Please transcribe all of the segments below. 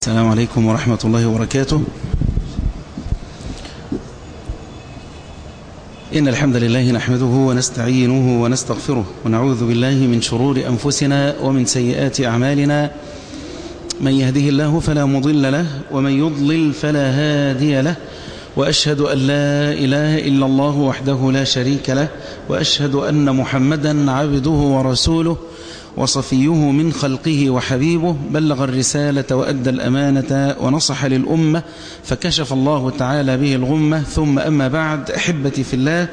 السلام عليكم ورحمة الله وبركاته إن الحمد لله نحمده ونستعينه ونستغفره ونعوذ بالله من شرور أنفسنا ومن سيئات أعمالنا من يهده الله فلا مضل له ومن يضلل فلا هادي له وأشهد أن لا إله إلا الله وحده لا شريك له وأشهد أن محمدا عبده ورسوله وصفيه من خلقه وحبيبه بلغ الرسالة وأدى الأمانة ونصح للأمة فكشف الله تعالى به الغمة ثم أما بعد أحبتي في الله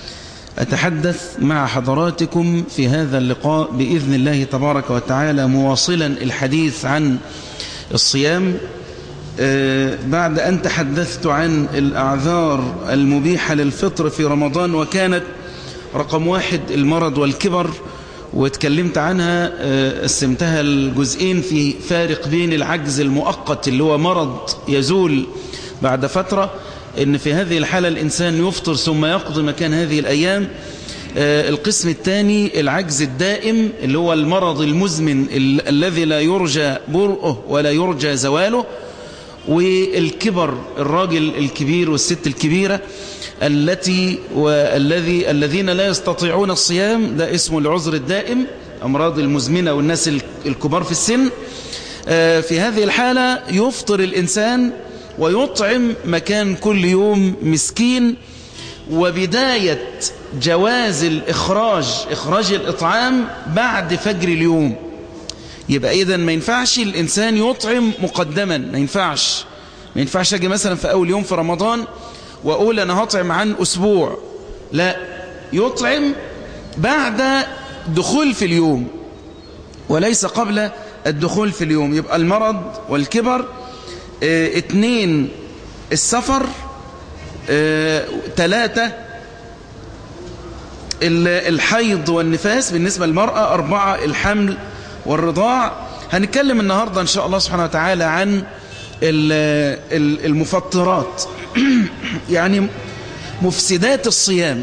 أتحدث مع حضراتكم في هذا اللقاء بإذن الله تبارك وتعالى مواصلا الحديث عن الصيام بعد أن تحدثت عن الأعذار المبيحة للفطر في رمضان وكانت رقم واحد المرض والكبر واتكلمت عنها قسمتها الجزئين في فارق بين العجز المؤقت اللي هو مرض يزول بعد فترة ان في هذه الحالة الإنسان يفطر ثم يقضي مكان هذه الأيام القسم الثاني العجز الدائم اللي هو المرض المزمن الذي لا يرجى برؤه ولا يرجى زواله والكبر الراجل الكبير والست الكبيرة التي والذي الذين لا يستطيعون الصيام ده اسمه العذر الدائم أمراض المزمنة والناس الكبار في السن في هذه الحالة يفطر الإنسان ويطعم مكان كل يوم مسكين وبداية جواز الإخراج إخراج الإطعام بعد فجر اليوم يبقى إذا ما ينفعش الإنسان يطعم مقدما ما ينفعش ما ينفعش أجي مثلا في أول يوم في رمضان وأقول أنا هطعم عن أسبوع لا يطعم بعد دخول في اليوم وليس قبل الدخول في اليوم يبقى المرض والكبر اه اتنين السفر اه تلاتة الحيض والنفاس بالنسبة للمرأة أربعة الحمل والرضاع هنتكلم النهاردة إن شاء الله سبحانه وتعالى عن المفطرات يعني مفسدات الصيام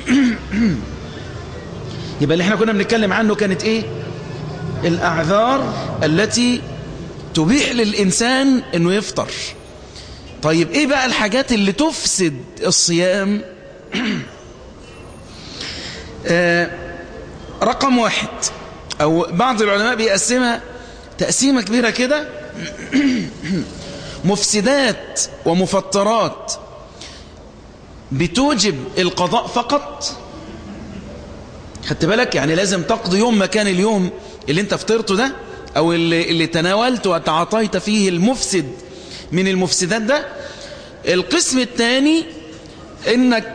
يبقى اللي احنا كنا بنتكلم عنه كانت ايه الاعذار التي تبيح للإنسان انه يفطر طيب ايه بقى الحاجات اللي تفسد الصيام آه رقم واحد او بعض العلماء بيقسمها تقسيمة كبيرة كده مفسدات ومفطرات بتوجب القضاء فقط خدت بالك يعني لازم تقضي يوم مكان اليوم اللي انت فطرته ده او اللي, اللي تناولت وتعاطيت فيه المفسد من المفسدات ده القسم الثاني انك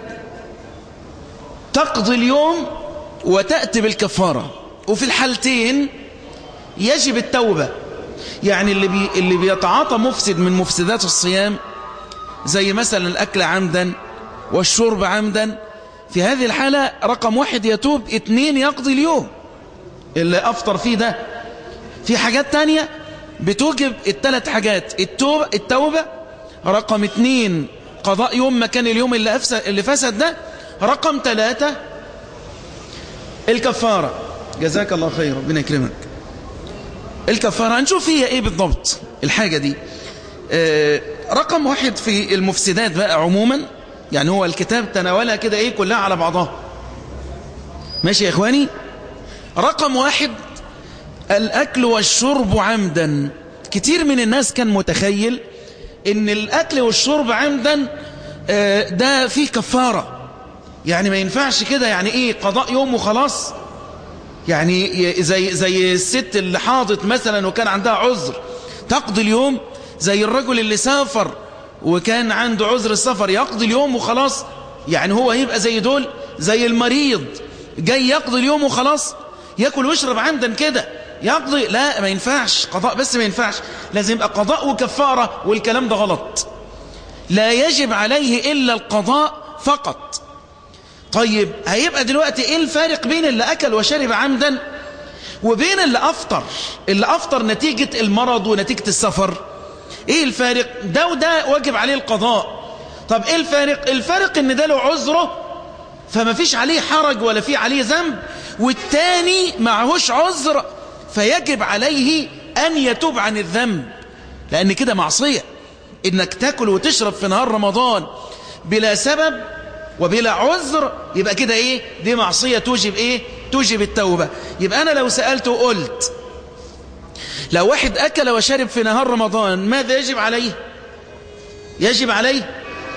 تقضي اليوم وتأتي بالكفارة وفي الحالتين يجب التوبة يعني اللي, بي اللي بيتعاطى مفسد من مفسدات الصيام زي مثلا الأكل عمدا والشرب عمدا في هذه الحالة رقم واحد يتوب اتنين يقضي اليوم اللي أفطر فيه ده في حاجات تانية بتوجب الثلاث حاجات التوبة, التوبة رقم اتنين قضاء يوم مكان اليوم اللي, أفسد اللي فسد ده رقم ثلاثة الكفارة جزاك الله خير ربنا يكرمك الكفارة هنشوف هي ايه بالضبط الحاجة دي آه رقم واحد في المفسدات بقى عموما يعني هو الكتاب تناولها كده ايه كلها على بعضها ماشي يا اخواني رقم واحد الاكل والشرب عمدا كتير من الناس كان متخيل ان الاكل والشرب عمدا آه ده فيه كفارة يعني ما ينفعش كده يعني ايه قضاء يوم وخلاص يعني زي زي الست اللي حاضت مثلا وكان عندها عذر تقضي اليوم زي الرجل اللي سافر وكان عنده عذر السفر يقضي اليوم وخلاص يعني هو يبقى زي دول زي المريض جاي يقضي اليوم وخلاص ياكل ويشرب عمدا كده يقضي لا ما ينفعش قضاء بس ما ينفعش لازم يبقى قضاء وكفارة والكلام ده غلط لا يجب عليه إلا القضاء فقط طيب هيبقى دلوقتي ايه الفارق بين اللي اكل وشرب عمدا وبين اللي افطر اللي افطر نتيجة المرض ونتيجة السفر ايه الفارق ده وده واجب عليه القضاء طب ايه الفارق الفارق ان ده له عذره فما فيش عليه حرج ولا في عليه ذنب والتاني معهوش عذر فيجب عليه أن يتوب عن الذنب لأن كده معصية إنك تاكل وتشرب في نهار رمضان بلا سبب وبلا عذر يبقى كده إيه دي معصية توجب إيه توجب التوبة يبقى أنا لو سألت وقلت لو واحد أكل وشرب في نهار رمضان ماذا يجب عليه يجب عليه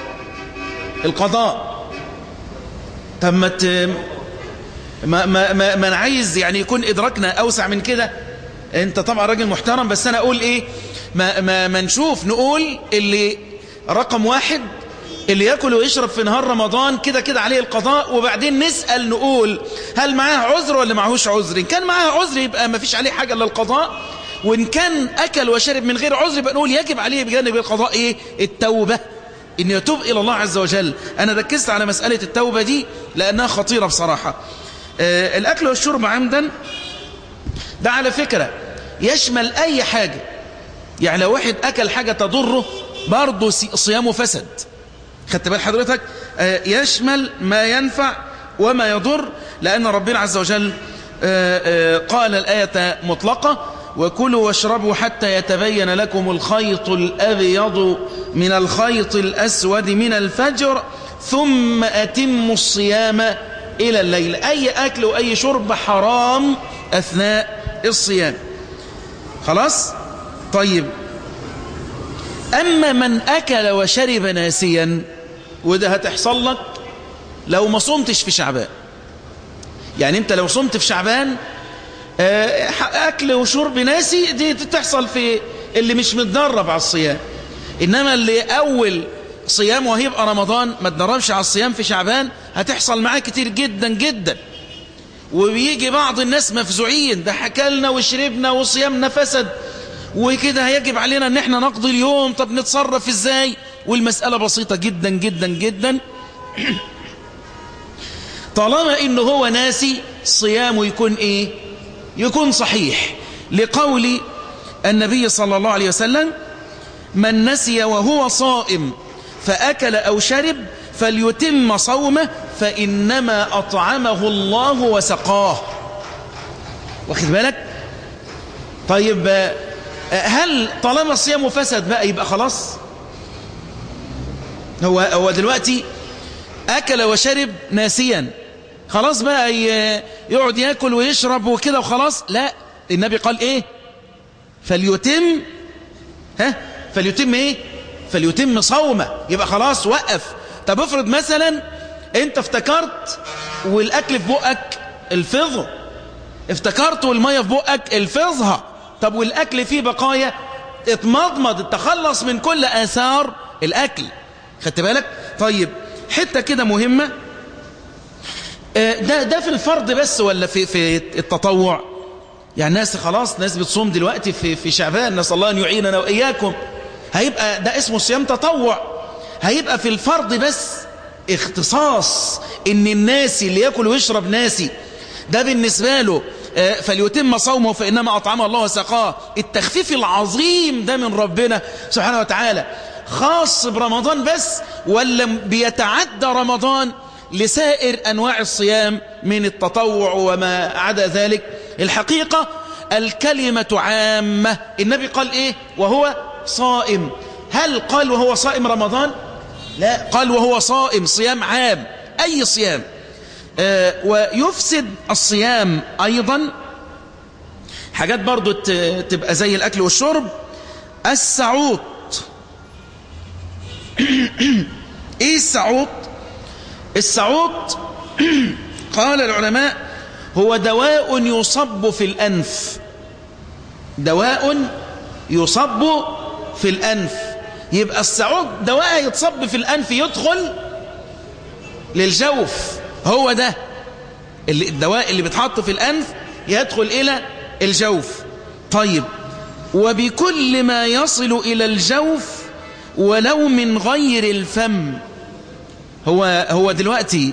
القضاء طب ما ما ما ما, ما انا عايز يعني يكون ادراكنا اوسع من كده انت طبعا راجل محترم بس انا اقول ايه ما ما, ما نشوف نقول اللي رقم واحد اللي ياكل ويشرب في نهار رمضان كده كده عليه القضاء وبعدين نسأل نقول هل معاه عذر ولا معهوش عذر ان كان معاه عذر يبقى ما فيش عليه حاجة الا القضاء وان كان اكل وشرب من غير عذر يبقى نقول يجب عليه بجانب القضاء ايه التوبة ان يتوب الى الله عز وجل انا ركزت على مسألة التوبة دي لانها خطيرة بصراحة آه الاكل والشرب عمدا ده على فكرة يشمل اي حاجة يعني لو واحد اكل حاجة تضره برضه صيامه فسد خدت بال حضرتك آه يشمل ما ينفع وما يضر لأن ربنا عز وجل آه آه قال الآية مطلقة وكلوا واشربوا حتى يتبين لكم الخيط الأبيض من الخيط الأسود من الفجر ثم أتموا الصيام إلى الليل أي أكل وأي شرب حرام أثناء الصيام خلاص طيب أما من أكل وشرب ناسيا وده هتحصل لك لو ما صمتش في شعبان يعني انت لو صمت في شعبان أكل وشرب ناسي دي تحصل في اللي مش متدرب على الصيام إنما اللي أول صيام وهيبقى رمضان ما تدربش على الصيام في شعبان هتحصل معاه كتير جدا جدا وبيجي بعض الناس مفزوعين ده حكالنا وشربنا وصيامنا فسد وكده هيجب علينا ان احنا نقضي اليوم طب نتصرف ازاي والمسألة بسيطة جدا جدا جدا طالما انه هو ناسي صيامه يكون ايه يكون صحيح لقول النبي صلى الله عليه وسلم من نسي وهو صائم فأكل أو شرب فليتم صومه فإنما أطعمه الله وسقاه واخد بالك طيب هل طالما صيامه فسد بقى يبقى خلاص هو هو دلوقتي أكل وشرب ناسيا خلاص بقى يقعد يأكل ويشرب وكده وخلاص لا النبي قال ايه فليتم ها فليتم ايه فليتم صومه يبقى خلاص وقف طب افرض مثلا انت افتكرت والاكل في بقك الفظه افتكرت والميه في بقك الفظها طب والاكل فيه بقايا اتمضمض تخلص من كل اثار الاكل خدت بالك طيب حته كده مهمه ده ده في الفرض بس ولا في في التطوع يعني الناس خلاص ناس بتصوم دلوقتي في في شعبان نسال الله ان يعيننا واياكم هيبقى ده اسمه صيام تطوع هيبقى في الفرض بس اختصاص ان الناس اللي ياكل ويشرب ناسي ده بالنسبه له فليتم صومه فانما اطعمه الله وسقاه التخفيف العظيم ده من ربنا سبحانه وتعالى خاص برمضان بس ولا بيتعدى رمضان لسائر أنواع الصيام من التطوع وما عدا ذلك الحقيقة الكلمة عامة النبي قال إيه وهو صائم هل قال وهو صائم رمضان لا قال وهو صائم صيام عام أي صيام آه ويفسد الصيام أيضا حاجات برضو تبقى زي الأكل والشرب السعوط ايه السعوط السعوط قال العلماء هو دواء يصب في الأنف دواء يصب في الأنف يبقى السعوط دواء يتصب في الأنف يدخل للجوف هو ده اللي الدواء اللي بتحط في الأنف يدخل إلى الجوف طيب وبكل ما يصل إلى الجوف ولو من غير الفم هو هو دلوقتي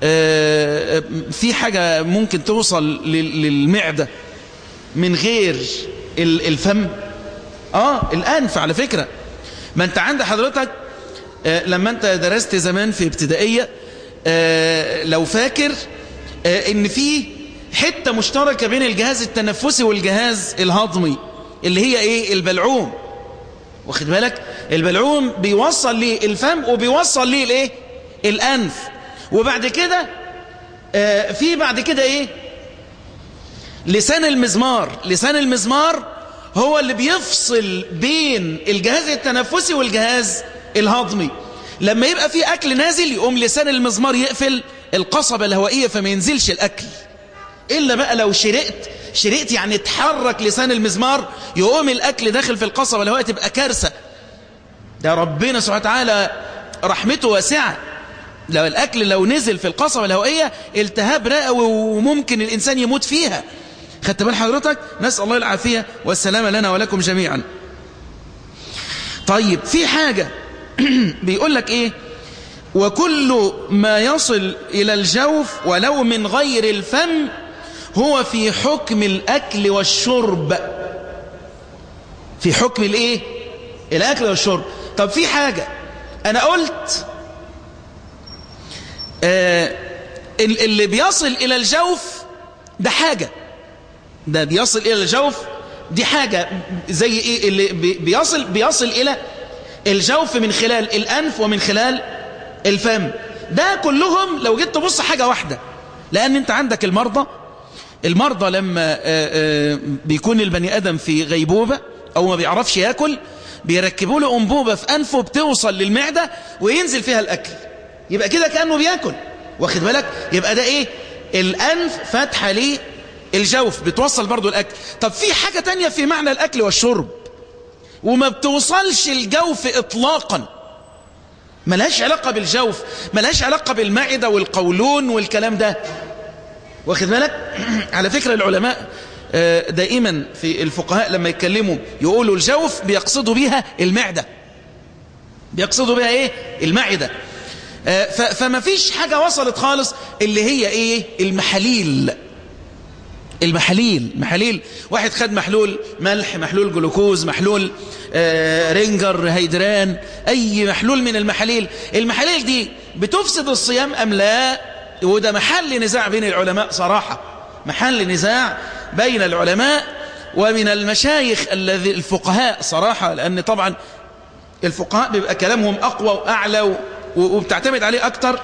في حاجة ممكن توصل للمعدة من غير الفم اه الأنف على فكرة ما انت عند حضرتك لما انت درست زمان في ابتدائية لو فاكر ان في حتة مشتركة بين الجهاز التنفسي والجهاز الهضمي اللي هي ايه البلعوم واخد بالك البلعوم بيوصل ليه الفم وبيوصل ليه الايه الانف وبعد كده آه في بعد كده ايه لسان المزمار لسان المزمار هو اللي بيفصل بين الجهاز التنفسي والجهاز الهضمي لما يبقى في أكل نازل يقوم لسان المزمار يقفل القصبة الهوائية فما ينزلش الأكل إلا بقى لو شرقت شرقت يعني تحرك لسان المزمار يقوم الأكل داخل في القصبة الهوائية تبقى كارثة ده ربنا سبحانه وتعالى رحمته واسعة لو الأكل لو نزل في القصبة الهوائية التهاب رئوي وممكن الإنسان يموت فيها خدت بال حضرتك نسأل الله العافية والسلامة لنا ولكم جميعا طيب في حاجة بيقول لك ايه وكل ما يصل إلى الجوف ولو من غير الفم هو في حكم الأكل والشرب في حكم الايه الأكل والشرب طب في حاجة أنا قلت آه اللي بيصل إلى الجوف ده حاجة ده بيصل إلى الجوف دي حاجة زي إيه اللي بيصل بيصل إلى الجوف من خلال الأنف ومن خلال الفم ده كلهم لو جيت تبص حاجة واحدة لأن أنت عندك المرضى المرضى لما بيكون البني آدم في غيبوبة أو ما بيعرفش يأكل بيركبوا له أنبوبة في أنفه بتوصل للمعدة وينزل فيها الأكل يبقى كده كأنه بيأكل واخد بالك يبقى ده إيه الأنف فتحة ليه الجوف بتوصل برضو الأكل طب في حاجة تانية في معنى الأكل والشرب وما بتوصلش الجوف إطلاقا ملهاش علاقة بالجوف ملهاش علاقة بالمعدة والقولون والكلام ده واخد بالك على فكرة العلماء دائما في الفقهاء لما يتكلموا يقولوا الجوف بيقصدوا بيها المعدة بيقصدوا بيها ايه المعدة فما فيش حاجة وصلت خالص اللي هي ايه المحاليل المحاليل محاليل واحد خد محلول ملح محلول جلوكوز محلول آه رينجر هيدران أي محلول من المحاليل المحاليل دي بتفسد الصيام أم لا وده محل نزاع بين العلماء صراحة محل نزاع بين العلماء ومن المشايخ الذي الفقهاء صراحة لأن طبعا الفقهاء بيبقى كلامهم أقوى وأعلى وبتعتمد عليه أكتر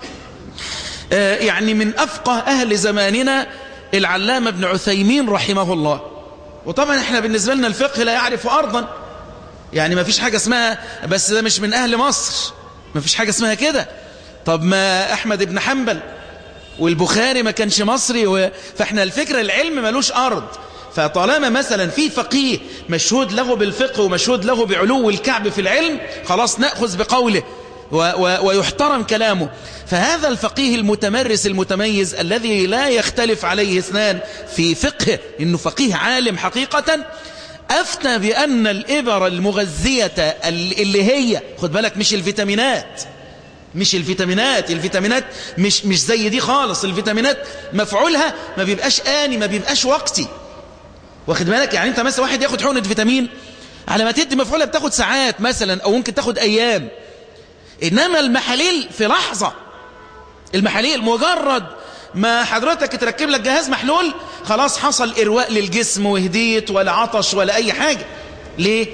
آه يعني من أفقه أهل زماننا العلامة ابن عثيمين رحمه الله وطبعا احنا بالنسبة لنا الفقه لا يعرف أرضا يعني ما فيش حاجة اسمها بس ده مش من أهل مصر ما فيش حاجة اسمها كده طب ما أحمد بن حنبل والبخاري ما كانش مصري و... فاحنا الفكرة العلم ملوش أرض فطالما مثلا في فقيه مشهود له بالفقه ومشهود له بعلو الكعب في العلم خلاص نأخذ بقوله و و ويحترم كلامه فهذا الفقيه المتمرس المتميز الذي لا يختلف عليه اثنان في فقه إنه فقيه عالم حقيقة أفتى بأن الإبر المغذية اللي هي خد بالك مش الفيتامينات مش الفيتامينات الفيتامينات مش مش زي دي خالص الفيتامينات مفعولها ما بيبقاش آني ما بيبقاش وقتي واخد بالك يعني انت مثلا واحد ياخد حقنة فيتامين على ما تدي مفعولها بتاخد ساعات مثلا او ممكن تاخد ايام انما المحاليل في لحظة المحاليل مجرد ما حضرتك تركب لك جهاز محلول خلاص حصل إرواء للجسم وهديت ولا عطش ولا أي حاجة ليه؟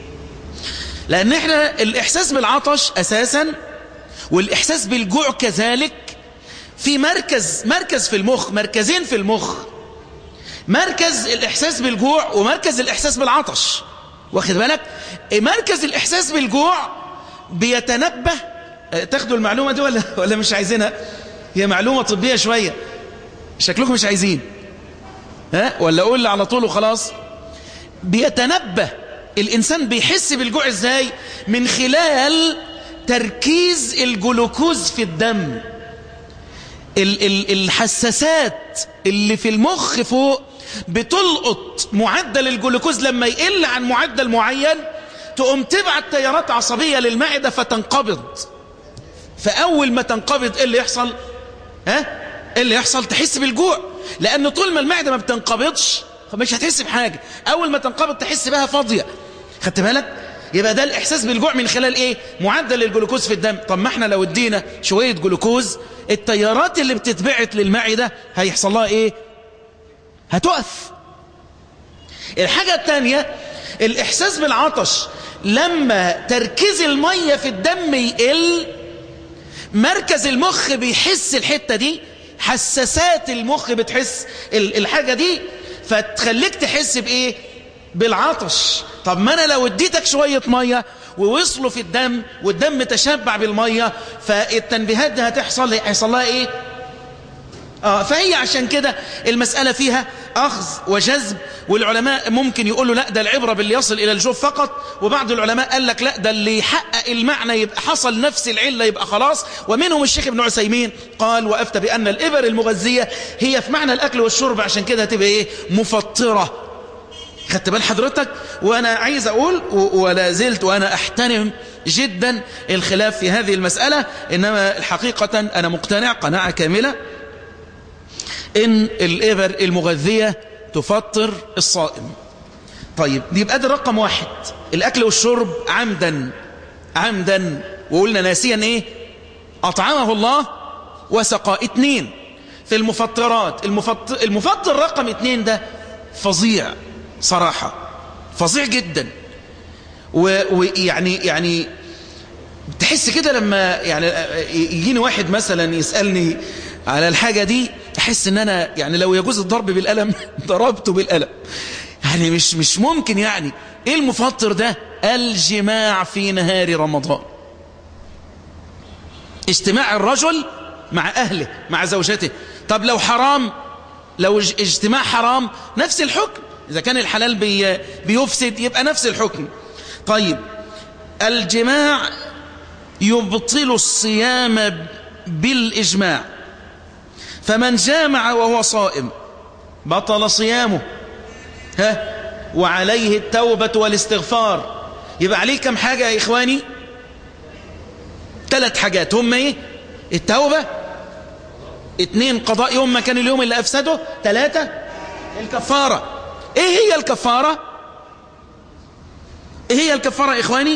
لأن احنا الإحساس بالعطش أساسا والإحساس بالجوع كذلك في مركز مركز في المخ مركزين في المخ مركز الإحساس بالجوع ومركز الإحساس بالعطش واخد بالك مركز الإحساس بالجوع بيتنبه تاخدوا المعلومة دي ولا, ولا مش عايزينها هي معلومة طبية شوية شكلكم مش عايزين ها ولا أقول على طول وخلاص بيتنبه الإنسان بيحس بالجوع إزاي من خلال تركيز الجلوكوز في الدم ال ال الحساسات اللي في المخ فوق بتلقط معدل الجلوكوز لما يقل عن معدل معين تقوم تبعت تيارات عصبية للمعدة فتنقبض فأول ما تنقبض إيه اللي يحصل ها إيه اللي يحصل تحس بالجوع لأن طول ما المعدة ما بتنقبضش مش هتحس بحاجة أول ما تنقبض تحس بها فاضية خدت بالك يبقى ده الإحساس بالجوع من خلال إيه معدل الجلوكوز في الدم طب ما احنا لو ادينا شوية جلوكوز التيارات اللي بتتبعت للمعدة هيحصل لها إيه هتقف الحاجة الثانية الإحساس بالعطش لما تركيز المية في الدم يقل مركز المخ بيحس الحتة دي حساسات المخ بتحس الحاجة دي فتخليك تحس بإيه بالعطش طب ما أنا لو اديتك شوية مية ووصلوا في الدم والدم تشبع بالمية فالتنبيهات دي هتحصل هيحصل لها إيه آه فهي عشان كده المسألة فيها أخذ وجذب والعلماء ممكن يقولوا لا ده العبرة باللي يصل إلى الجوف فقط وبعض العلماء قال لك لا ده اللي يحقق المعنى يبقى حصل نفس العلة يبقى خلاص ومنهم الشيخ ابن عسيمين قال وأفتى بأن الإبر المغذية هي في معنى الأكل والشرب عشان كده هتبقى إيه مفطرة خدت بال حضرتك وأنا عايز أقول ولا زلت وأنا أحترم جدا الخلاف في هذه المسألة إنما الحقيقة أنا مقتنع قناعة كاملة إن الإبر المغذية تفطر الصائم طيب يبقى ده رقم واحد الأكل والشرب عمدا عمدا وقلنا ناسيا إيه أطعمه الله وسقى اتنين في المفطرات المفطر, المفطر رقم اتنين ده فظيع صراحة فظيع جدا ويعني يعني تحس كده لما يعني يجيني واحد مثلا يسألني على الحاجة دي احس ان انا يعني لو يجوز الضرب بالقلم ضربته بالقلم يعني مش مش ممكن يعني ايه المفطر ده الجماع في نهار رمضان اجتماع الرجل مع اهله مع زوجته طب لو حرام لو اجتماع حرام نفس الحكم اذا كان الحلال بي بيفسد يبقى نفس الحكم طيب الجماع يبطل الصيام بالاجماع فمن جامع وهو صائم بطل صيامه ها وعليه التوبة والاستغفار يبقى عليه كم حاجة يا إخواني ثلاث حاجات هم ايه التوبة اتنين قضاء يوم ما كان اليوم اللي أفسده ثلاثة الكفارة ايه هي الكفارة ايه هي الكفارة يا إخواني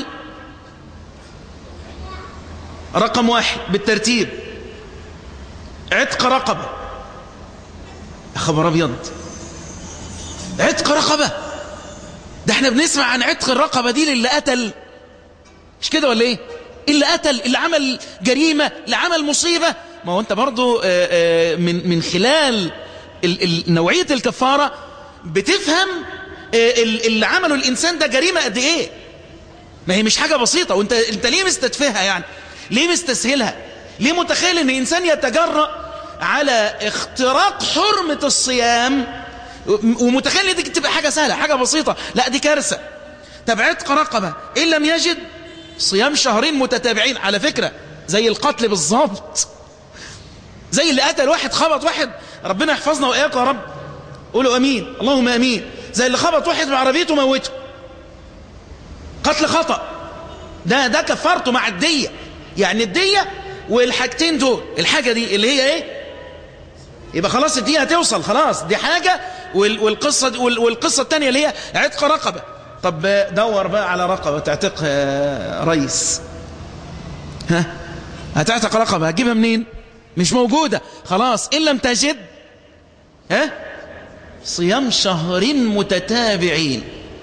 رقم واحد بالترتيب عتق رقبة يا خبر أبيض عتق رقبة ده احنا بنسمع عن عتق الرقبة دي للي قتل مش كده ولا ايه اللي قتل اللي عمل جريمة اللي عمل مصيبة ما هو انت برضو من من خلال نوعية الكفارة بتفهم اللي عمله الإنسان ده جريمة قد ايه ما هي مش حاجة بسيطة وانت انت ليه مستدفها يعني ليه مستسهلها ليه متخيل ان انسان يتجرأ على اختراق حرمة الصيام ومتخيل ان دي تبقى حاجة سهلة حاجة بسيطة لا دي كارثة طب عتق رقبة ان لم يجد صيام شهرين متتابعين على فكرة زي القتل بالظبط زي اللي قتل واحد خبط واحد ربنا يحفظنا وإياكم يا رب قولوا أمين اللهم أمين زي اللي خبط واحد بعربيته موته قتل خطأ ده ده كفارته مع الدية يعني الدية والحاجتين دول الحاجة دي اللي هي ايه يبقى خلاص الدية هتوصل خلاص دي حاجة والقصة والقصة التانية اللي هي عتق رقبة طب دور بقى على رقبة تعتق ريس ها هتعتق رقبة هتجيبها منين مش موجودة خلاص إن لم تجد ها صيام شهرين متتابعين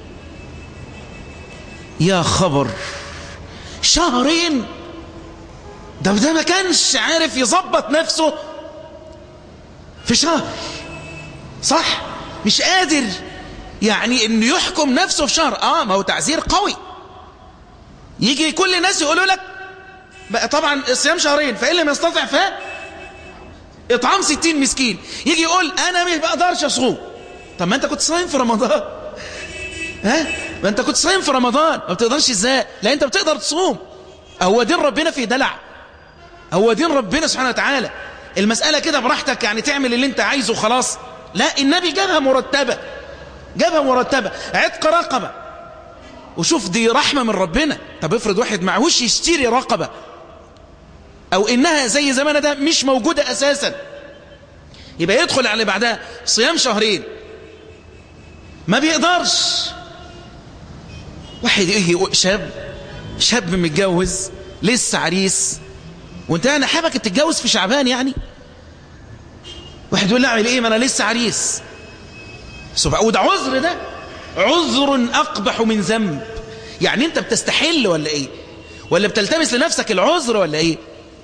يا خبر شهرين ده ده ما كانش عارف يظبط نفسه في شهر صح مش قادر يعني انه يحكم نفسه في شهر اه ما هو تعزير قوي يجي كل الناس يقولوا لك بقى طبعا الصيام شهرين فإن لم يستطع ف اطعام ستين مسكين يجي يقول انا ما بقدرش اصوم طب ما انت كنت صايم في رمضان ها ما انت كنت صايم في رمضان ما بتقدرش ازاي لا انت بتقدر تصوم هو دين ربنا في دلع هو دين ربنا سبحانه وتعالى المسألة كده براحتك يعني تعمل اللي انت عايزه خلاص لا النبي جابها مرتبة جابها مرتبة عتق رقبة وشوف دي رحمة من ربنا طب افرض واحد معهوش يشتري رقبة او انها زي زمان ده مش موجودة اساسا يبقى يدخل على بعدها صيام شهرين ما بيقدرش واحد يجي شاب شاب متجوز لسه عريس وانت انا حابك تتجوز في شعبان يعني واحد يقول لا اعمل ايه ما انا لسه عريس سبحان وده عذر ده عذر أقبح من ذنب يعني أنت بتستحل ولا إيه ولا بتلتمس لنفسك العذر ولا إيه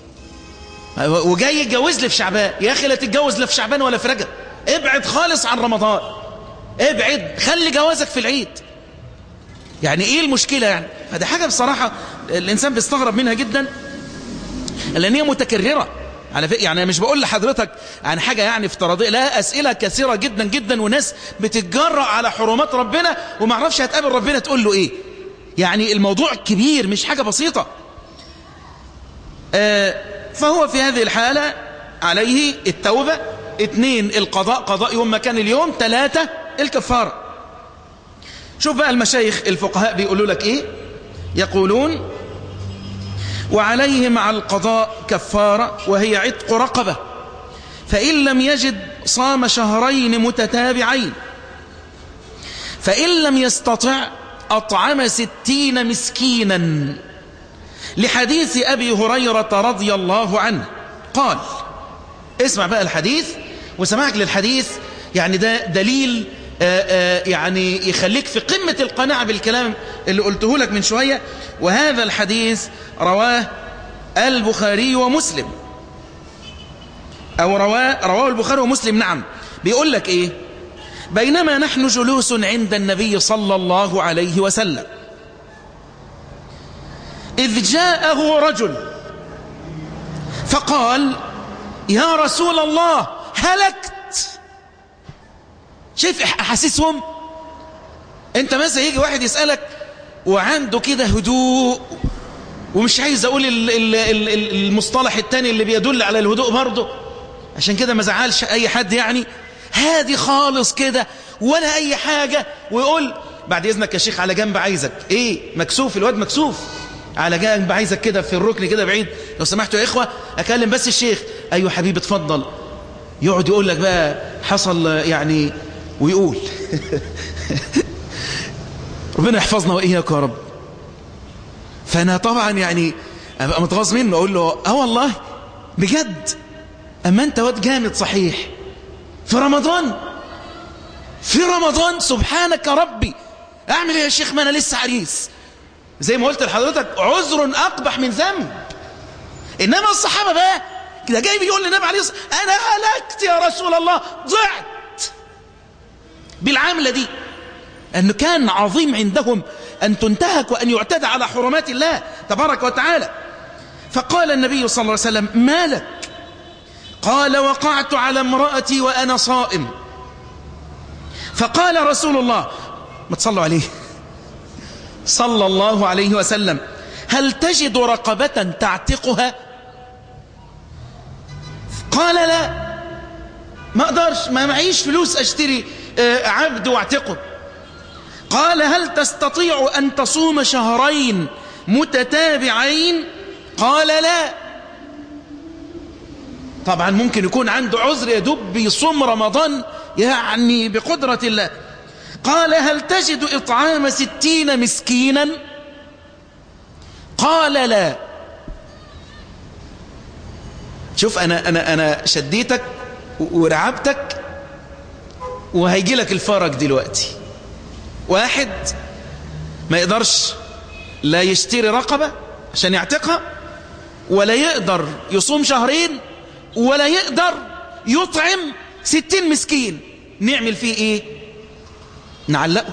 وجاي يتجوز لي في شعبان يا أخي لا تتجوز لا في شعبان ولا في رجب ابعد خالص عن رمضان ابعد خلي جوازك في العيد يعني ايه المشكلة يعني هذه حاجة بصراحة الإنسان بيستغرب منها جدا لأن هي متكررة على فكرة يعني مش بقول لحضرتك عن حاجة يعني افتراضية لا أسئلة كثيرة جدا جدا وناس بتتجرأ على حرمات ربنا وما عرفش هتقابل ربنا تقول له ايه يعني الموضوع كبير مش حاجة بسيطة آه فهو في هذه الحالة عليه التوبة اثنين القضاء قضاء يوم مكان اليوم ثلاثة الكفارة شوف بقى المشايخ الفقهاء بيقولوا لك ايه يقولون وعليه مع القضاء كفارة وهي عتق رقبة فإن لم يجد صام شهرين متتابعين فإن لم يستطع أطعم ستين مسكينا لحديث أبي هريرة رضي الله عنه قال اسمع بقى الحديث وسمعك للحديث يعني ده دليل آآ آآ يعني يخليك في قمة القناعة بالكلام اللي قلته لك من شوية وهذا الحديث رواه البخاري ومسلم أو رواه, رواه البخاري ومسلم نعم بيقول لك إيه بينما نحن جلوس عند النبي صلى الله عليه وسلم إذ جاءه رجل فقال يا رسول الله هلكت شايف أحاسسهم انت مثلا يجي واحد يسألك وعنده كده هدوء ومش عايز اقول ال ال ال المصطلح التاني اللي بيدل على الهدوء برضه عشان كده ما زعلش اي حد يعني هادي خالص كده ولا اي حاجة ويقول بعد اذنك يا شيخ على جنب عايزك ايه مكسوف الواد مكسوف على جنب عايزك كده في الركن كده بعيد لو سمحتوا يا اخوة اكلم بس الشيخ ايوه حبيبي اتفضل يقعد يقول لك بقى حصل يعني ويقول ربنا يحفظنا وإياك يا رب فأنا طبعا يعني أبقى متغاظ منه أقول له اه والله بجد أما أنت واد جامد صحيح في رمضان في رمضان سبحانك يا ربي أعمل إيه يا شيخ ما أنا لسه عريس زي ما قلت لحضرتك عذر أقبح من ذنب إنما الصحابة بقى كده جاي بيقول للنبي عليه الصلاة أنا هلكت يا رسول الله ضعت بالعاملة دي أنه كان عظيم عندهم أن تنتهك وأن يعتدى على حرمات الله تبارك وتعالى فقال النبي صلى الله عليه وسلم ما لك قال وقعت على امرأتي وأنا صائم فقال رسول الله ما تصلوا عليه صلى الله عليه وسلم هل تجد رقبة تعتقها قال لا ما اقدرش ما معيش فلوس اشتري عبد واعتقه قال هل تستطيع أن تصوم شهرين متتابعين قال لا طبعا ممكن يكون عنده عذر يدب يصوم رمضان يعني بقدرة الله قال هل تجد إطعام ستين مسكينا قال لا شوف أنا, أنا, أنا شديتك ورعبتك وهيجي لك الفرج دلوقتي واحد ما يقدرش لا يشتري رقبة عشان يعتقها ولا يقدر يصوم شهرين ولا يقدر يطعم ستين مسكين نعمل فيه ايه نعلقه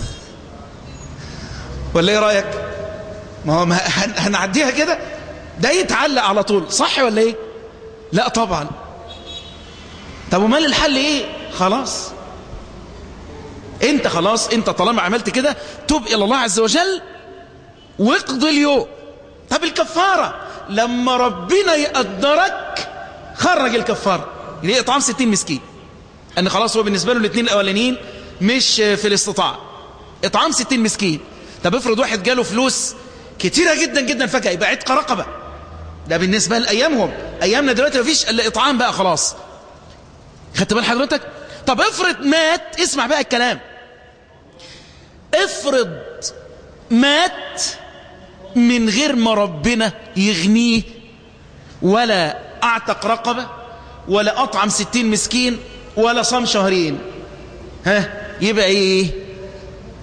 ولا ايه رأيك ما هو ما هنعديها كده ده يتعلق على طول صح ولا ايه لا طبعا طب ومال الحل ايه خلاص انت خلاص انت طالما عملت كده تب الى الله عز وجل واقضي اليوم طب الكفارة لما ربنا يقدرك خرج الكفارة يعني اطعام 60 مسكين ان خلاص هو بالنسبة له الاثنين الاولانيين مش في الاستطاعة اطعام 60 مسكين طب افرض واحد جاله فلوس كتيرة جدا جدا فجأة يبقى عتق رقبة ده بالنسبة لأيامهم أيامنا دلوقتي مفيش إلا إطعام بقى خلاص خدت بال حضرتك طب افرض مات اسمع بقى الكلام افرض مات من غير ما ربنا يغنيه ولا اعتق رقبة ولا اطعم ستين مسكين ولا صام شهرين ها يبقى ايه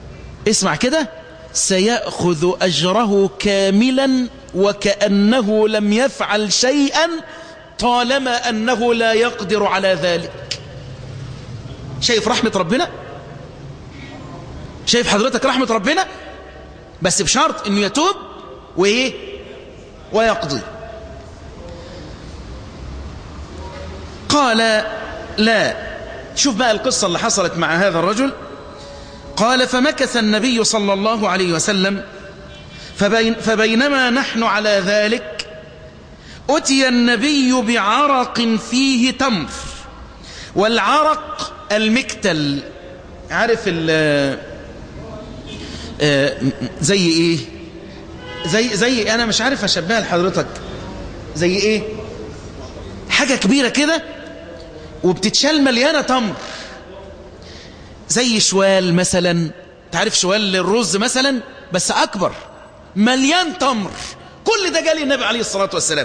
اسمع كده سيأخذ أجره كاملا وكأنه لم يفعل شيئا طالما أنه لا يقدر على ذلك شايف رحمة ربنا شايف حضرتك رحمة ربنا بس بشرط انه يتوب وايه ويقضي قال لا شوف بقى القصة اللي حصلت مع هذا الرجل قال فمكث النبي صلى الله عليه وسلم فبين فبينما نحن على ذلك أتي النبي بعرق فيه تمر والعرق المكتل عارف ال زي ايه زي زي انا مش عارف اشبهها لحضرتك زي ايه حاجة كبيرة كده وبتتشال مليانة تمر زي شوال مثلا تعرف شوال للرز مثلا بس أكبر مليان تمر كل ده جالي النبي عليه الصلاة والسلام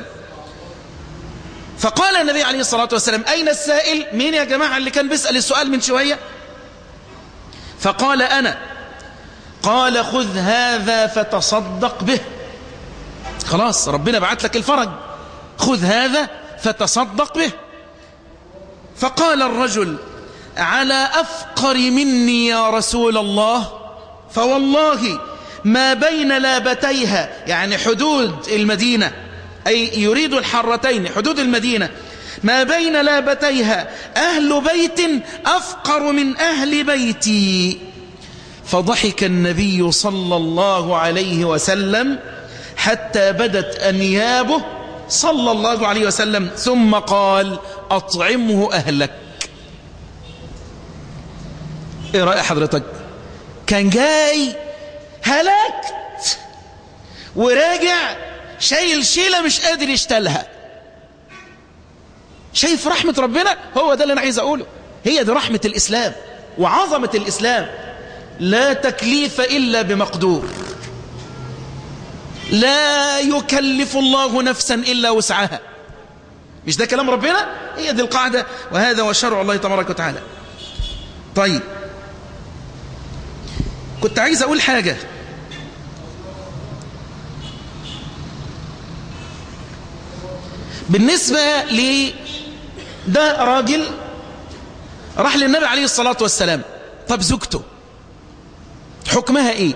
فقال النبي عليه الصلاة والسلام أين السائل مين يا جماعة اللي كان بيسأل السؤال من شوية فقال أنا قال خذ هذا فتصدق به خلاص ربنا بعت لك الفرج خذ هذا فتصدق به فقال الرجل على أفقر مني يا رسول الله فوالله ما بين لابتيها يعني حدود المدينة أي يريد الحرتين حدود المدينة ما بين لابتيها أهل بيت أفقر من أهل بيتي فضحك النبي صلى الله عليه وسلم حتى بدت أنيابه صلى الله عليه وسلم ثم قال أطعمه أهلك ايه رأي حضرتك كان جاي هلكت وراجع شايل شيلة مش قادر يشتلها شايف رحمة ربنا هو ده اللي أنا عايز أقوله هي دي رحمة الإسلام وعظمة الإسلام لا تكليف إلا بمقدور لا يكلف الله نفسا إلا وسعها مش ده كلام ربنا هي دي القاعدة وهذا هو شرع الله تبارك وتعالى طيب كنت عايز أقول حاجة بالنسبة ل ده راجل راح للنبي عليه الصلاة والسلام طب زوجته حكمها ايه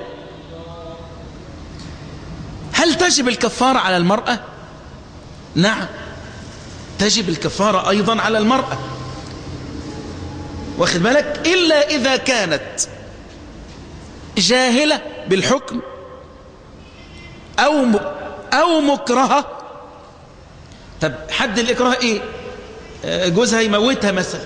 هل تجب الكفارة على المرأة نعم تجب الكفارة أيضا على المرأة واخد بالك إلا إذا كانت جاهلة بالحكم أو أو مكرهة طب حد الإكراه إيه جوزها يموتها مثلا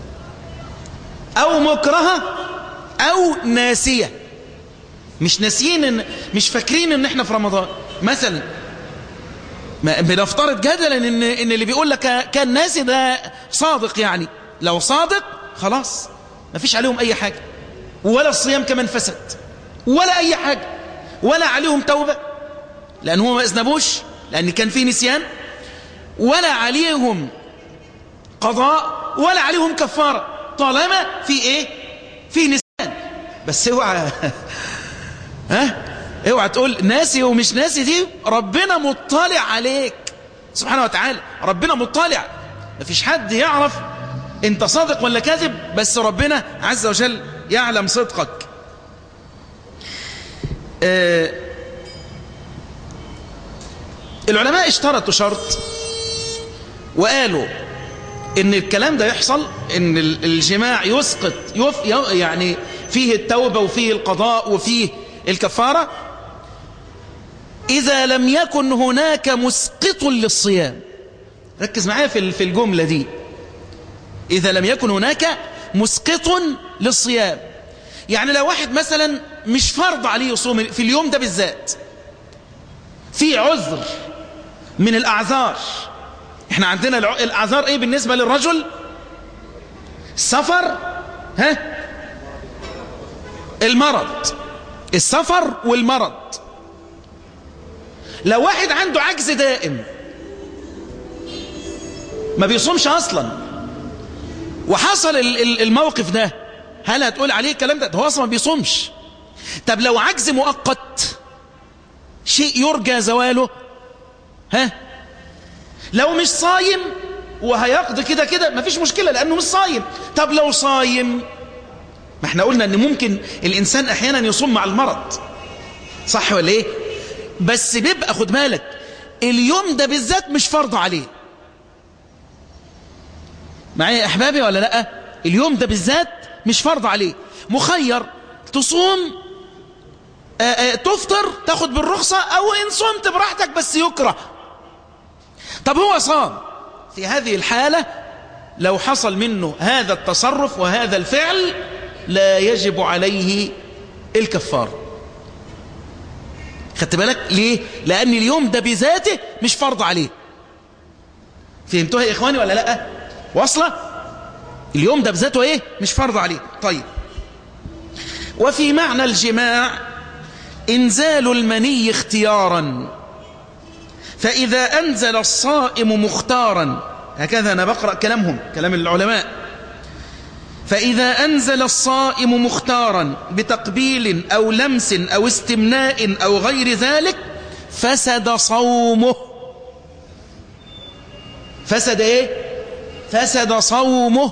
أو مكرهة أو ناسية مش ناسيين إن مش فاكرين إن إحنا في رمضان مثلا ما بنفترض جدلا إن إن اللي بيقول لك كان ناسي ده صادق يعني لو صادق خلاص ما فيش عليهم أي حاجة ولا الصيام كمان فسد ولا أي حاجة ولا عليهم توبة لأن هم ما أذنبوش لأن كان في نسيان ولا عليهم قضاء ولا عليهم كفارة طالما في ايه في نسيان بس اوعى ها اوعى تقول ناسي ومش ناسي دي ربنا مطلع عليك سبحانه وتعالى ربنا مطلع مفيش حد يعرف انت صادق ولا كاذب بس ربنا عز وجل يعلم صدقك آه العلماء اشترطوا شرط وقالوا ان الكلام ده يحصل ان الجماع يسقط يف يعني فيه التوبة وفيه القضاء وفيه الكفارة إذا لم يكن هناك مسقط للصيام ركز معايا في في الجملة دي إذا لم يكن هناك مسقط للصيام يعني لو واحد مثلا مش فرض عليه يصوم في اليوم ده بالذات في عذر من الأعذار احنا عندنا الأعذار ايه بالنسبة للرجل السفر ها المرض السفر والمرض لو واحد عنده عجز دائم ما بيصومش اصلا وحصل الموقف ده هل هتقول عليه الكلام ده هو اصلا ما بيصومش طب لو عجز مؤقت شيء يرجى زواله ها لو مش صايم وهيقضي كده كده مفيش مشكلة لأنه مش صايم طب لو صايم ما احنا قلنا ان ممكن الإنسان أحيانا يصوم مع المرض صح ولا ايه بس بيبقى خد بالك اليوم ده بالذات مش فرض عليه معايا يا أحبابي ولا لأ اليوم ده بالذات مش فرض عليه مخير تصوم آآ آآ تفطر تاخد بالرخصة أو إن صمت براحتك بس يكره طب هو صام في هذه الحالة لو حصل منه هذا التصرف وهذا الفعل لا يجب عليه الكفار خدت بالك ليه لأن اليوم ده بذاته مش فرض عليه فهمتوها يا إخواني ولا لا واصلة اليوم ده بذاته ايه مش فرض عليه طيب وفي معنى الجماع انزال المني اختيارا فإذا أنزل الصائم مختارا هكذا أنا بقرأ كلامهم كلام العلماء فإذا أنزل الصائم مختارا بتقبيل أو لمس أو استمناء أو غير ذلك فسد صومه فسد إيه؟ فسد صومه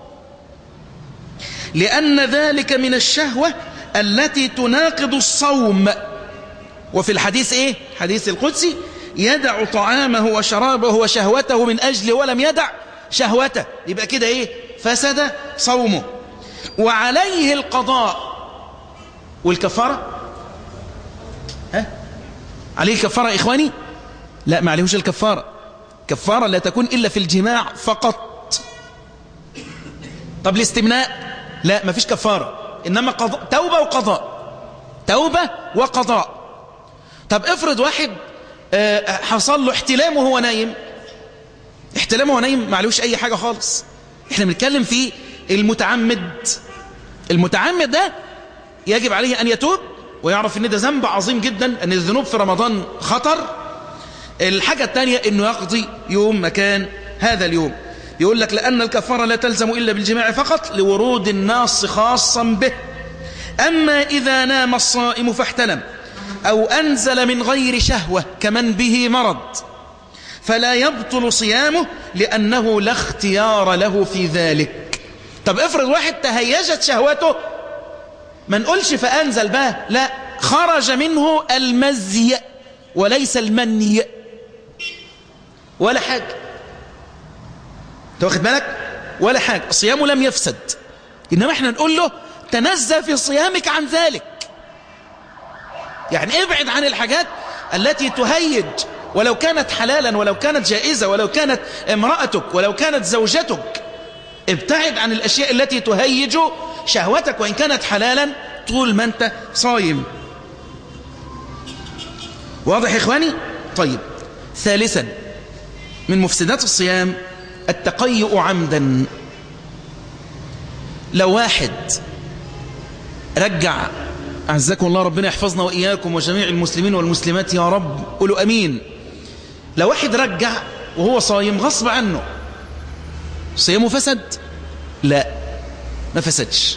لأن ذلك من الشهوة التي تناقض الصوم وفي الحديث إيه؟ حديث القدسي يدع طعامه وشرابه وشهوته من أجل ولم يدع شهوته يبقى كده إيه؟ فسد صومه وعليه القضاء والكفارة ها؟ عليه الكفارة إخواني لا ما عليهوش الكفارة كفارة لا تكون إلا في الجماع فقط طب الاستمناء لا ما فيش كفارة إنما قضاء توبة وقضاء توبة وقضاء طب افرض واحد حصل له احتلام وهو نايم احتلام وهو نايم ما عليهوش أي حاجة خالص احنا بنتكلم في المتعمد المتعمد ده يجب عليه أن يتوب ويعرف ان ده ذنب عظيم جدا ان الذنوب في رمضان خطر الحاجة الثانية انه يقضي يوم مكان هذا اليوم يقول لك لأن الكفارة لا تلزم إلا بالجماع فقط لورود الناس خاصا به أما إذا نام الصائم فاحتلم أو أنزل من غير شهوة كمن به مرض فلا يبطل صيامه لأنه لا اختيار له في ذلك طب افرض واحد تهيجت شهوته ما نقولش فأنزل بقى لا خرج منه المزي وليس المني ولا حاجة انت واخد بالك ولا حاجة صيامه لم يفسد إنما احنا نقول له تنزه في صيامك عن ذلك يعني ابعد عن الحاجات التي تهيج ولو كانت حلالا ولو كانت جائزة ولو كانت امرأتك ولو كانت زوجتك ابتعد عن الأشياء التي تهيج شهوتك وإن كانت حلالا طول ما أنت صايم واضح يا إخواني؟ طيب ثالثا من مفسدات الصيام التقيؤ عمدا لو واحد رجع أعزكم الله ربنا يحفظنا وإياكم وجميع المسلمين والمسلمات يا رب قولوا أمين لو واحد رجع وهو صايم غصب عنه صيامه فسد لا ما فسدش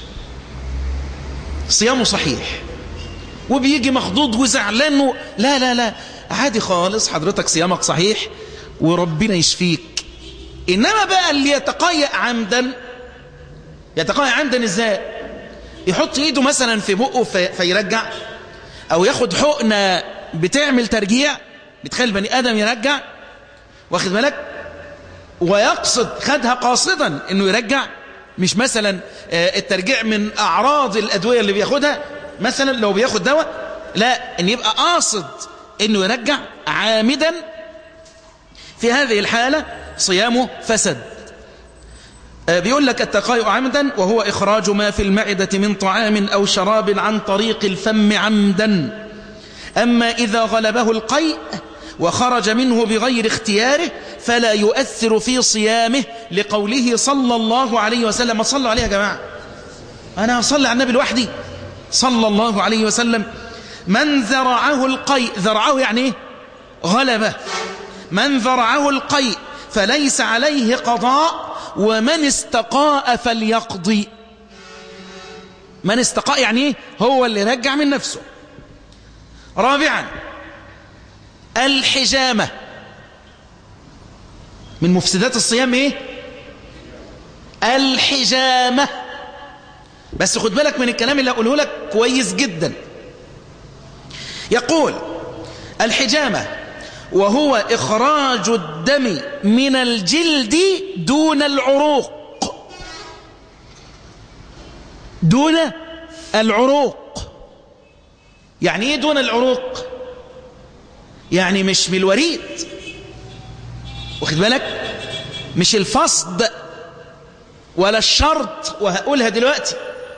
صيامه صحيح وبيجي مخضوض وزعلان لا لا لا عادي خالص حضرتك صيامك صحيح وربنا يشفيك إنما بقى اللي يتقيأ عمدا يتقيأ عمدا إزاي يحط إيده مثلا في بقه في فيرجع أو ياخد حقنة بتعمل ترجيع بتخلي البني آدم يرجع واخد بالك ويقصد خدها قاصدا انه يرجع مش مثلا الترجيع من اعراض الادويه اللي بياخدها مثلا لو بياخد دواء لا ان يبقى قاصد انه يرجع عامدا في هذه الحاله صيامه فسد بيقول لك التقايؤ عمدا وهو اخراج ما في المعده من طعام او شراب عن طريق الفم عمدا اما اذا غلبه القيء وخرج منه بغير اختياره فلا يؤثر في صيامه لقوله صلى الله عليه وسلم صلوا عليه يا جماعة أنا أصلي على النبي لوحدي صلى الله عليه وسلم من ذرعه القيء ذرعه يعني ايه غلبه من ذرعه القيء فليس عليه قضاء ومن استقاء فليقضي من استقاء يعني ايه هو اللي رجع من نفسه رابعا الحجامة من مفسدات الصيام ايه الحجامة بس خد بالك من الكلام اللي أقوله لك كويس جدا يقول الحجامة وهو إخراج الدم من الجلد دون العروق دون العروق يعني ايه دون العروق يعني مش بالوريد واخد بالك مش الفصد ولا الشرط وهقولها دلوقتي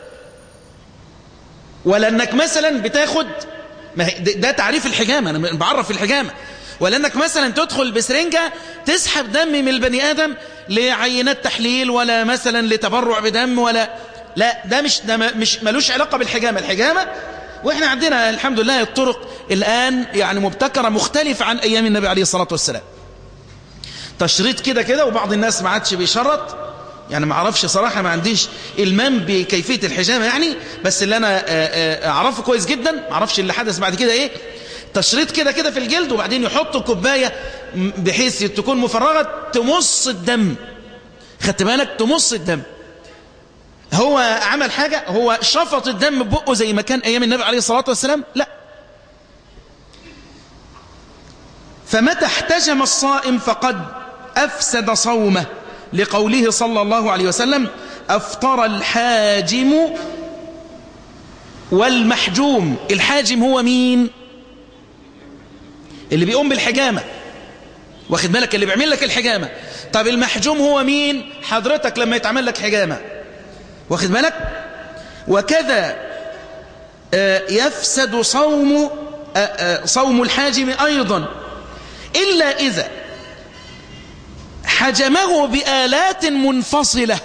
ولا انك مثلا بتاخد ما ده تعريف الحجامة انا بعرف الحجامة ولا انك مثلا تدخل بسرنجة تسحب دم من البني ادم لعينات تحليل ولا مثلا لتبرع بدم ولا لا ده مش ده مش ملوش علاقة بالحجامة الحجامة واحنا عندنا الحمد لله الطرق الآن يعني مبتكرة مختلفة عن أيام النبي عليه الصلاة والسلام تشريط كده كده وبعض الناس ما عادش بيشرط يعني ما اعرفش صراحة ما عنديش المام بكيفية الحجامة يعني بس اللي أنا أعرفه كويس جدا ما اعرفش اللي حدث بعد كده إيه تشريط كده كده في الجلد وبعدين يحطوا كوباية بحيث تكون مفرغة تمص الدم خدت بالك تمص الدم هو عمل حاجة هو شفط الدم ببقه زي ما كان أيام النبي عليه الصلاة والسلام لا فمتى احتجم الصائم فقد أفسد صومه لقوله صلى الله عليه وسلم أفطر الحاجم والمحجوم الحاجم هو مين اللي بيقوم بالحجامة واخد بالك اللي بيعمل لك الحجامة طب المحجوم هو مين حضرتك لما يتعمل لك حجامة واخد بالك وكذا يفسد صوم صوم الحاجم أيضا إلا إذا حجمه بآلات منفصلة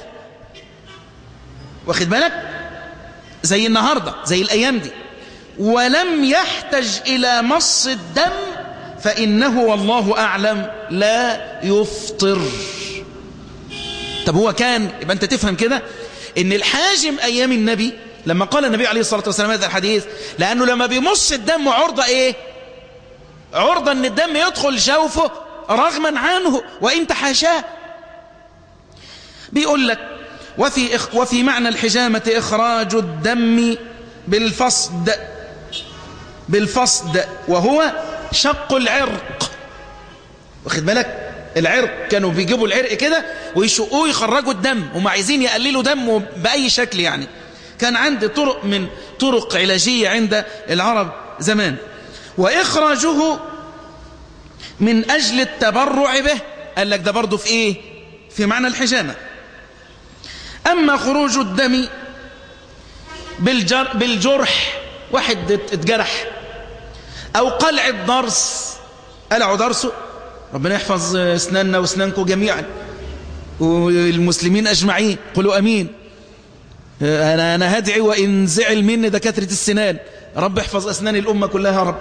واخد بالك زي النهاردة زي الأيام دي ولم يحتج إلى مص الدم فإنه والله أعلم لا يفطر طب هو كان يبقى أنت تفهم كده إن الحاجم أيام النبي لما قال النبي عليه الصلاة والسلام هذا الحديث لأنه لما بيمص الدم عرضة إيه عرضة أن الدم يدخل جوفه رغما عنه وإن تحاشاه بيقول لك وفي, إخ وفي معنى الحجامة إخراج الدم بالفصد بالفصد وهو شق العرق واخد بالك العرق كانوا بيجيبوا العرق كده ويشقوه يخرجوا الدم هم عايزين يقللوا دمه بأي شكل يعني كان عند طرق من طرق علاجية عند العرب زمان وإخراجه من أجل التبرع به قال لك ده برضه في إيه في معنى الحجامة أما خروج الدم بالجر بالجرح واحد اتجرح أو قلع الضرس قلعوا ضرسه ربنا يحفظ اسناننا واسنانكم جميعا والمسلمين أجمعين قولوا أمين أنا, أنا هدعي وإن زعل مني دكاترة السنان رب احفظ أسنان الأمة كلها يا رب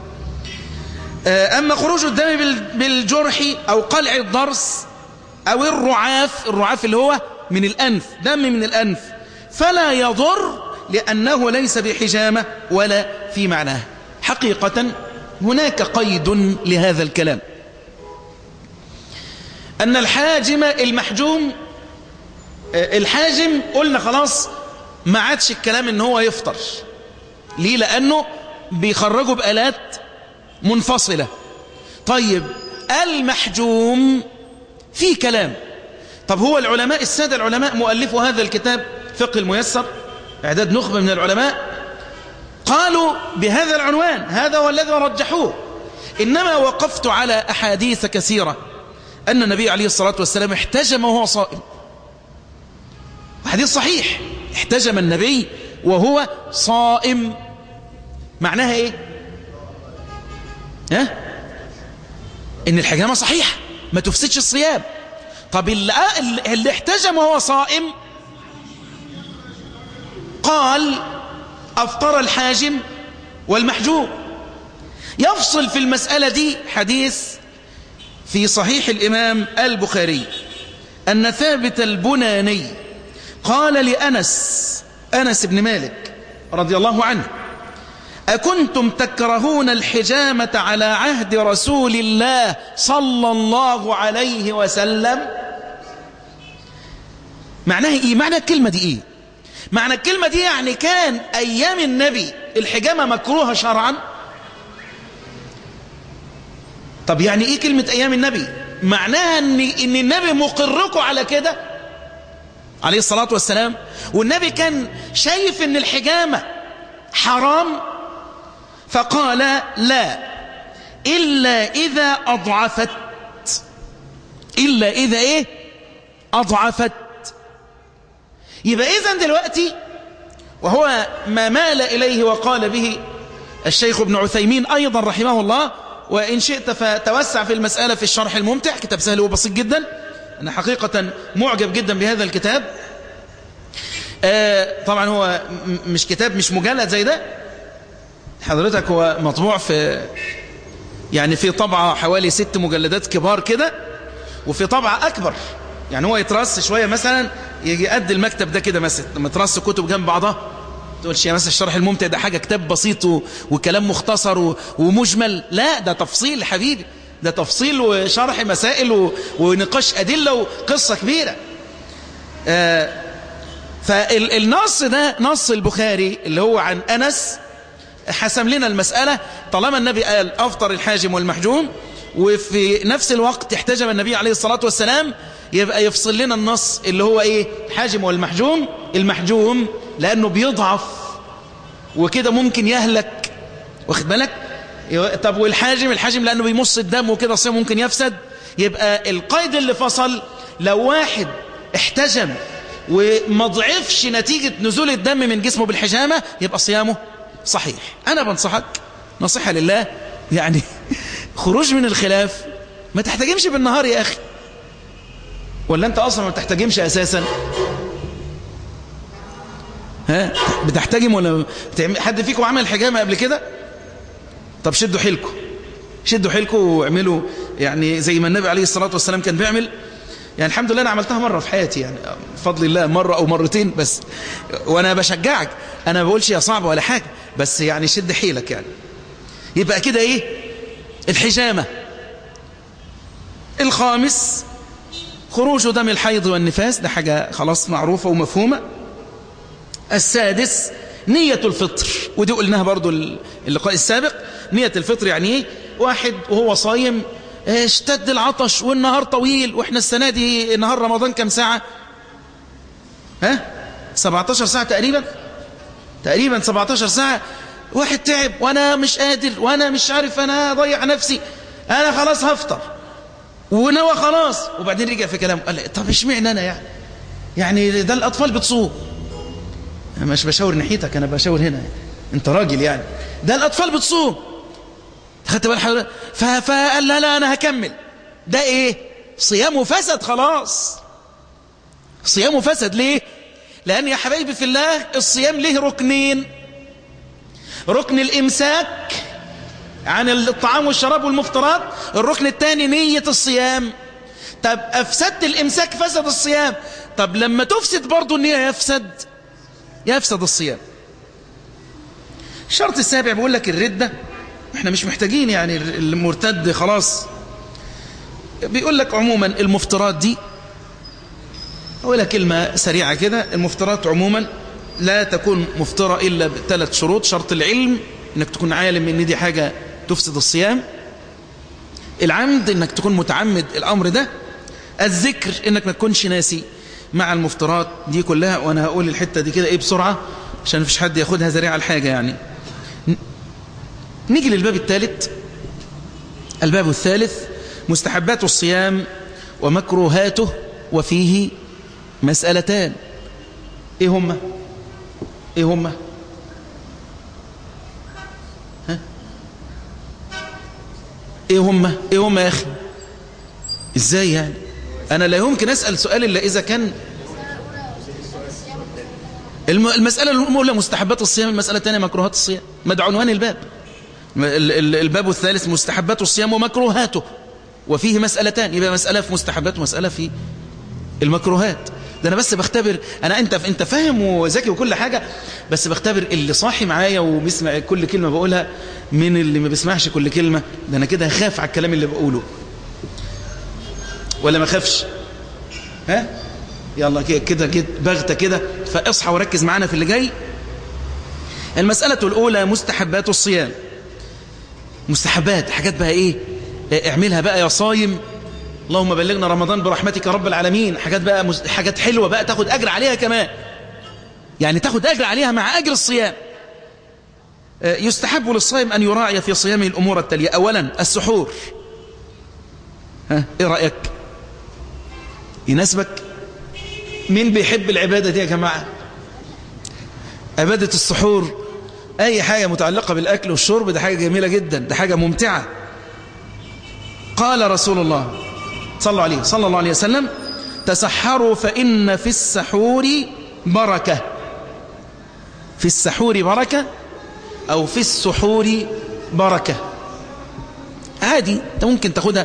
أما خروج الدم بالجرح أو قلع الضرس أو الرعاف الرعاف اللي هو من الأنف دم من الأنف فلا يضر لأنه ليس بحجامة ولا في معناه حقيقة هناك قيد لهذا الكلام أن الحاجم المحجوم الحاجم قلنا خلاص ما عادش الكلام ان هو يفطر ليه لأنه بيخرجوا بآلات منفصلة طيب المحجوم في كلام طب هو العلماء السادة العلماء مؤلفوا هذا الكتاب فقه الميسر اعداد نخبة من العلماء قالوا بهذا العنوان هذا هو الذي رجحوه إنما وقفت على أحاديث كثيرة أن النبي عليه الصلاة والسلام احتجم وهو صائم حديث صحيح احتجم النبي وهو صائم معناها ايه ها ان الحجامة صحيحة ما تفسدش الصيام طب اللي, اللي احتجم وهو صائم قال افطر الحاجم والمحجوم يفصل في المسألة دي حديث في صحيح الإمام البخاري أن ثابت البناني قال لأنس أنس بن مالك رضي الله عنه أكنتم تكرهون الحجامة على عهد رسول الله صلى الله عليه وسلم معناها إيه؟ معنى الكلمة دي إيه؟ معنى الكلمة دي يعني كان أيام النبي الحجامة مكروهة شرعا طب يعني إيه كلمة أيام النبي معناها إن, إن النبي مقركم على كده عليه الصلاة والسلام والنبي كان شايف إن الحجامة حرام فقال لا إلا إذا أضعفت إلا إذا إيه أضعفت يبقى إذن دلوقتي وهو ما مال إليه وقال به الشيخ ابن عثيمين أيضا رحمه الله وإن شئت فتوسع في المسألة في الشرح الممتع كتاب سهل وبسيط جدا أنا حقيقة معجب جدا بهذا الكتاب آه طبعا هو مش كتاب مش مجلد زي ده حضرتك هو مطبوع في يعني في طبعة حوالي ست مجلدات كبار كده وفي طبعة أكبر يعني هو يترص شوية مثلا يجي قد المكتب ده كده مثلا لما ترص كتب جنب بعضها تقولش يا مثلا الشرح الممتع ده حاجة كتاب بسيط و... وكلام مختصر و... ومجمل لا ده تفصيل حبيبي ده تفصيل وشرح مسائل و... ونقاش أدلة وقصة كبيرة آه فالنص ده نص البخاري اللي هو عن أنس حسم لنا المسألة طالما النبي قال أفطر الحاجم والمحجوم وفي نفس الوقت احتجب النبي عليه الصلاة والسلام يبقى يفصل لنا النص اللي هو ايه الحاجم والمحجوم المحجوم لأنه بيضعف وكده ممكن يهلك واخد بالك طب والحاجم الحاجم لأنه بيمص الدم وكده صيام ممكن يفسد يبقى القيد اللي فصل لو واحد احتجم وما ضعفش نتيجة نزول الدم من جسمه بالحجامة يبقى صيامه صحيح أنا بنصحك نصيحة لله يعني خروج من الخلاف ما تحتاجمش بالنهار يا أخي ولا أنت أصلا ما تحتاجمش أساسا ها بتحتاجم ولا بتعمل حد فيكم عمل حجامة قبل كده طب شدوا حيلكم شدوا حيلكم واعملوا يعني زي ما النبي عليه الصلاة والسلام كان بيعمل يعني الحمد لله أنا عملتها مرة في حياتي يعني بفضل الله مرة أو مرتين بس وأنا بشجعك أنا ما بقولش يا صعب ولا حاجة بس يعني شد حيلك يعني يبقى كده إيه الحجامة الخامس خروج دم الحيض والنفاس ده حاجة خلاص معروفة ومفهومة السادس نية الفطر ودي قلناها برضو اللقاء السابق نية الفطر يعني ايه واحد وهو صايم اشتد العطش والنهار طويل واحنا السنة دي نهار رمضان كم ساعة ها 17 ساعة تقريبا تقريبا 17 ساعة واحد تعب وانا مش قادر وانا مش عارف انا ضيع نفسي انا خلاص هفطر ونوى خلاص وبعدين رجع في كلامه قال طب اشمعنى انا يعني يعني ده الاطفال بتصوم انا مش بشاور ناحيتك انا بشاور هنا انت راجل يعني ده الاطفال بتصوم خدت بال حضرتك فقال لا لا انا هكمل ده ايه صيامه فسد خلاص صيامه فسد ليه لان يا حبايبي في الله الصيام له ركنين ركن الامساك عن الطعام والشراب والمفطرات الركن الثاني نية الصيام طب افسدت الامساك فسد الصيام طب لما تفسد برضو النية يفسد يفسد الصيام الشرط السابع بيقول لك الردة احنا مش محتاجين يعني المرتد خلاص بيقول لك عموما المفترات دي اقول لك كلمة سريعة كده المفترات عموما لا تكون مفترة إلا بثلاث شروط شرط العلم انك تكون عالم ان دي حاجة تفسد الصيام العمد انك تكون متعمد الامر ده الذكر انك ما تكونش ناسي مع المفترات دي كلها وانا هقول الحتة دي كده ايه بسرعة عشان مفيش حد ياخدها ذريعة الحاجة يعني نيجي للباب الثالث الباب الثالث مستحبات الصيام ومكروهاته وفيه مسألتان ايه هما ايه هما ها ايه هما ايه هما يا اخي ازاي يعني انا لا يمكن اسأل سؤال الا اذا كان المسألة الأولى مستحبات الصيام المسألة الثانية مكروهات الصيام ما عنوان الباب الباب الثالث مستحبات الصيام ومكروهاته وفيه مسألتان يبقى مسألة في مستحبات ومسألة في المكروهات ده انا بس بختبر انا انت انت فاهم وذكي وكل حاجه بس بختبر اللي صاحي معايا وبيسمع كل كلمه بقولها من اللي ما بيسمعش كل كلمه ده انا كده هخاف على الكلام اللي بقوله ولا ما خافش ها يلا كده كده بغته كده فاصحى وركز معانا في اللي جاي المساله الاولى مستحبات الصيام مستحبات حاجات بقى ايه اعملها بقى يا صايم اللهم بلغنا رمضان برحمتك رب العالمين حاجات بقى مز... حاجات حلوة بقى تاخد أجر عليها كمان يعني تاخد أجر عليها مع أجر الصيام يستحب للصائم أن يراعي في صيامه الأمور التالية أولا السحور ها إيه رأيك يناسبك مين بيحب العبادة دي يا جماعة عبادة السحور أي حاجة متعلقة بالأكل والشرب ده حاجة جميلة جدا ده حاجة ممتعة قال رسول الله صلى عليه صلى الله عليه وسلم تسحروا فإن في السحور بركة في السحور بركة أو في السحور بركة عادي انت ممكن تاخدها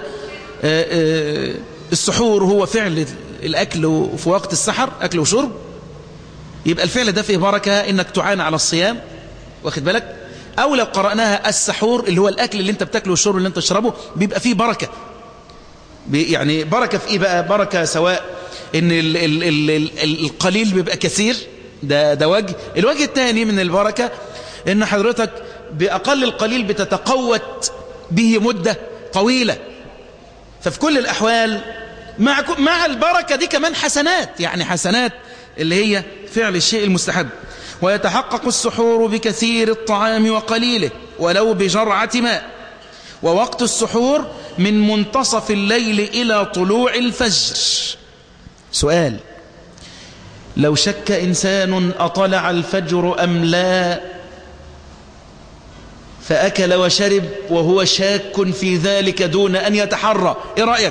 السحور هو فعل الأكل في وقت السحر أكل وشرب يبقى الفعل ده فيه بركة إنك تعان على الصيام واخد بالك أو لو قرأناها السحور اللي هو الأكل اللي انت بتاكله والشرب اللي انت تشربه بيبقى فيه بركة يعني بركة في ايه بقى بركة سواء ان ال ال ال ال القليل بيبقى كثير ده, ده وجه الوجه الثاني من البركة ان حضرتك بأقل القليل بتتقوت به مدة طويلة ففي كل الأحوال مع, مع البركة دي كمان حسنات يعني حسنات اللي هي فعل الشيء المستحب ويتحقق السحور بكثير الطعام وقليله ولو بجرعة ماء ووقت السحور من منتصف الليل إلى طلوع الفجر سؤال لو شك إنسان أطلع الفجر أم لا فأكل وشرب وهو شاك في ذلك دون أن يتحرى إيه رأيك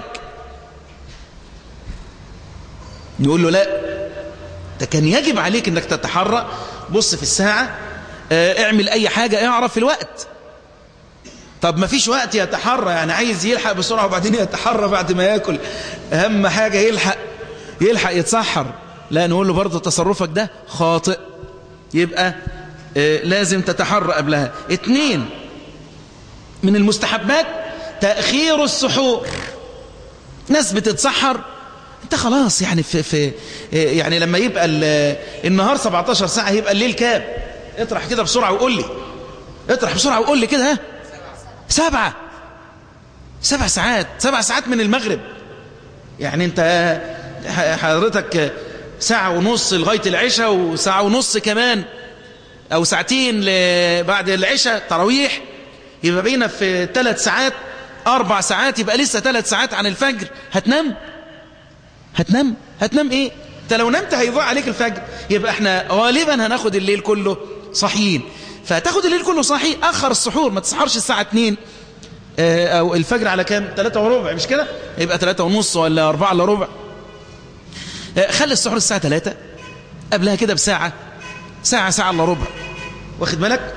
نقول له لا ده كان يجب عليك أنك تتحرى بص في الساعة اعمل أي حاجة اعرف الوقت طب ما فيش وقت يتحرى يعني عايز يلحق بسرعة وبعدين يتحرى بعد ما يأكل أهم حاجة يلحق يلحق يتسحر لا نقول له برضه تصرفك ده خاطئ يبقى آه لازم تتحرى قبلها اتنين من المستحبات تأخير السحور ناس بتتسحر انت خلاص يعني في, في يعني لما يبقى النهار 17 ساعة يبقى الليل كام اطرح كده بسرعة وقول لي اطرح بسرعة وقول لي كده ها سبعة سبع ساعات سبع ساعات من المغرب يعني انت حضرتك ساعة ونص لغاية العشاء وساعة ونص كمان او ساعتين بعد العشاء تراويح يبقى بينا في ثلاث ساعات اربع ساعات يبقى لسه ثلاث ساعات عن الفجر هتنام هتنام هتنام ايه انت لو نمت هيضيع عليك الفجر يبقى احنا غالبا هناخد الليل كله صحيين فتاخد الليل كله صحي اخر السحور ما تسحرش الساعة 2 او الفجر على كام 3 وربع مش كده يبقى 3 ونص ولا 4 الا ربع خلي السحور الساعة 3 قبلها كده بساعة ساعة ساعة الا ربع واخد بالك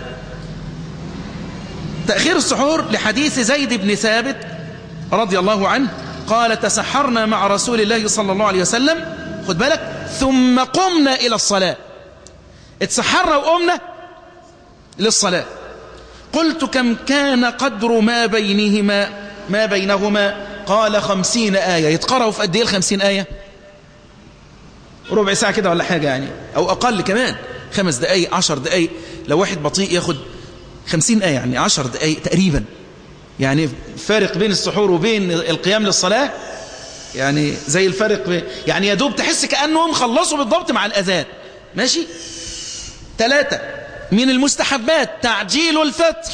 تأخير السحور لحديث زيد بن ثابت رضي الله عنه قال تسحرنا مع رسول الله صلى الله عليه وسلم خد بالك ثم قمنا إلى الصلاة اتسحرنا وقمنا للصلاة قلت كم كان قدر ما بينهما ما بينهما قال خمسين آية يتقرأوا في قد ايه الخمسين آية ربع ساعة كده ولا حاجة يعني أو أقل كمان خمس دقايق عشر دقايق لو واحد بطيء ياخد خمسين آية يعني عشر دقايق تقريبا يعني فارق بين السحور وبين القيام للصلاة يعني زي الفارق بين يعني يا دوب تحس كأنهم خلصوا بالضبط مع الأذان ماشي ثلاثة من المستحبات تعجيل الفطر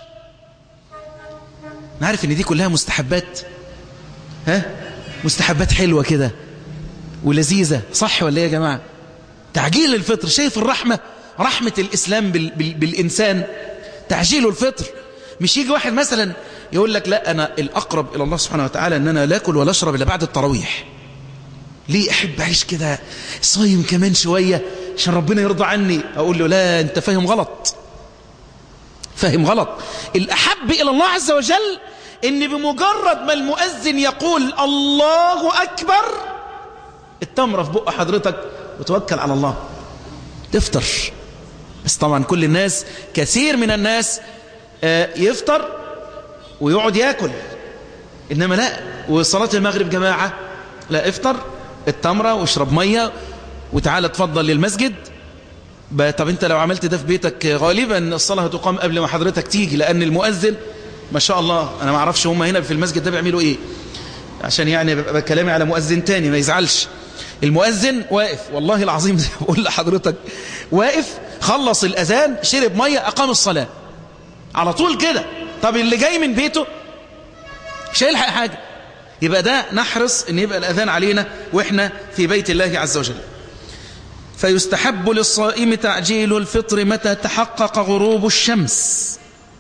نعرف ان دي كلها مستحبات ها مستحبات حلوة كده ولذيذة صح ولا ايه يا جماعة تعجيل الفطر شايف الرحمة رحمة الإسلام بال بال بالإنسان تعجيل الفطر مش يجي واحد مثلا يقول لك لا أنا الأقرب إلى الله سبحانه وتعالى أن أنا لا أكل ولا أشرب إلا بعد التراويح ليه أحب أعيش كده صايم كمان شوية عشان ربنا يرضى عني أقول له لا أنت فاهم غلط فاهم غلط الأحب إلى الله عز وجل إن بمجرد ما المؤذن يقول الله أكبر التمرة في بق حضرتك وتوكل على الله تفطر بس طبعا كل الناس كثير من الناس يفطر ويقعد ياكل إنما لا وصلاة المغرب جماعة لا افطر التمرة واشرب مية وتعالى تفضل للمسجد طب انت لو عملت ده في بيتك غالبا الصلاة هتقام قبل ما حضرتك تيجي لأن المؤذن ما شاء الله أنا ما اعرفش هم هنا في المسجد ده بيعملوا إيه عشان يعني بقى كلامي على مؤذن تاني ما يزعلش المؤذن واقف والله العظيم زي بقول لحضرتك واقف خلص الأذان شرب مية أقام الصلاة على طول كده طب اللي جاي من بيته مش هيلحق حاجة يبقى ده نحرص ان يبقى الأذان علينا وإحنا في بيت الله عز وجل فيستحب للصائم تعجيل الفطر متى تحقق غروب الشمس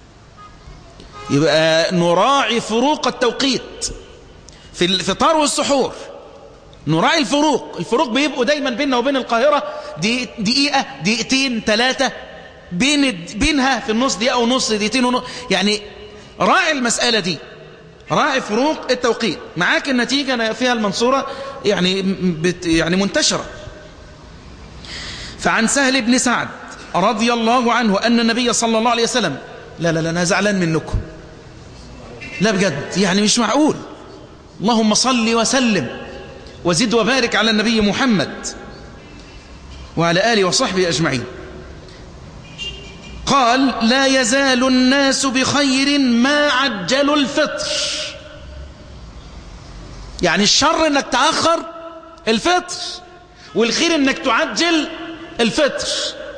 يبقى نراعي فروق التوقيت في الفطار والسحور نراعي الفروق الفروق بيبقوا دايما بيننا وبين القاهرة دقيقة دقيقتين ثلاثة بين بينها في النص دقيقة ونص دقيقتين ونص يعني راعي المسألة دي راعي فروق التوقيت معاك النتيجة فيها المنصورة يعني بت يعني منتشرة فعن سهل بن سعد رضي الله عنه أن النبي صلى الله عليه وسلم لا لا لا أنا زعلان منكم لا بجد يعني مش معقول اللهم صل وسلم وزد وبارك على النبي محمد وعلى آله وصحبه أجمعين قال لا يزال الناس بخير ما عجلوا الفطر يعني الشر انك تأخر الفطر والخير انك تعجل الفطر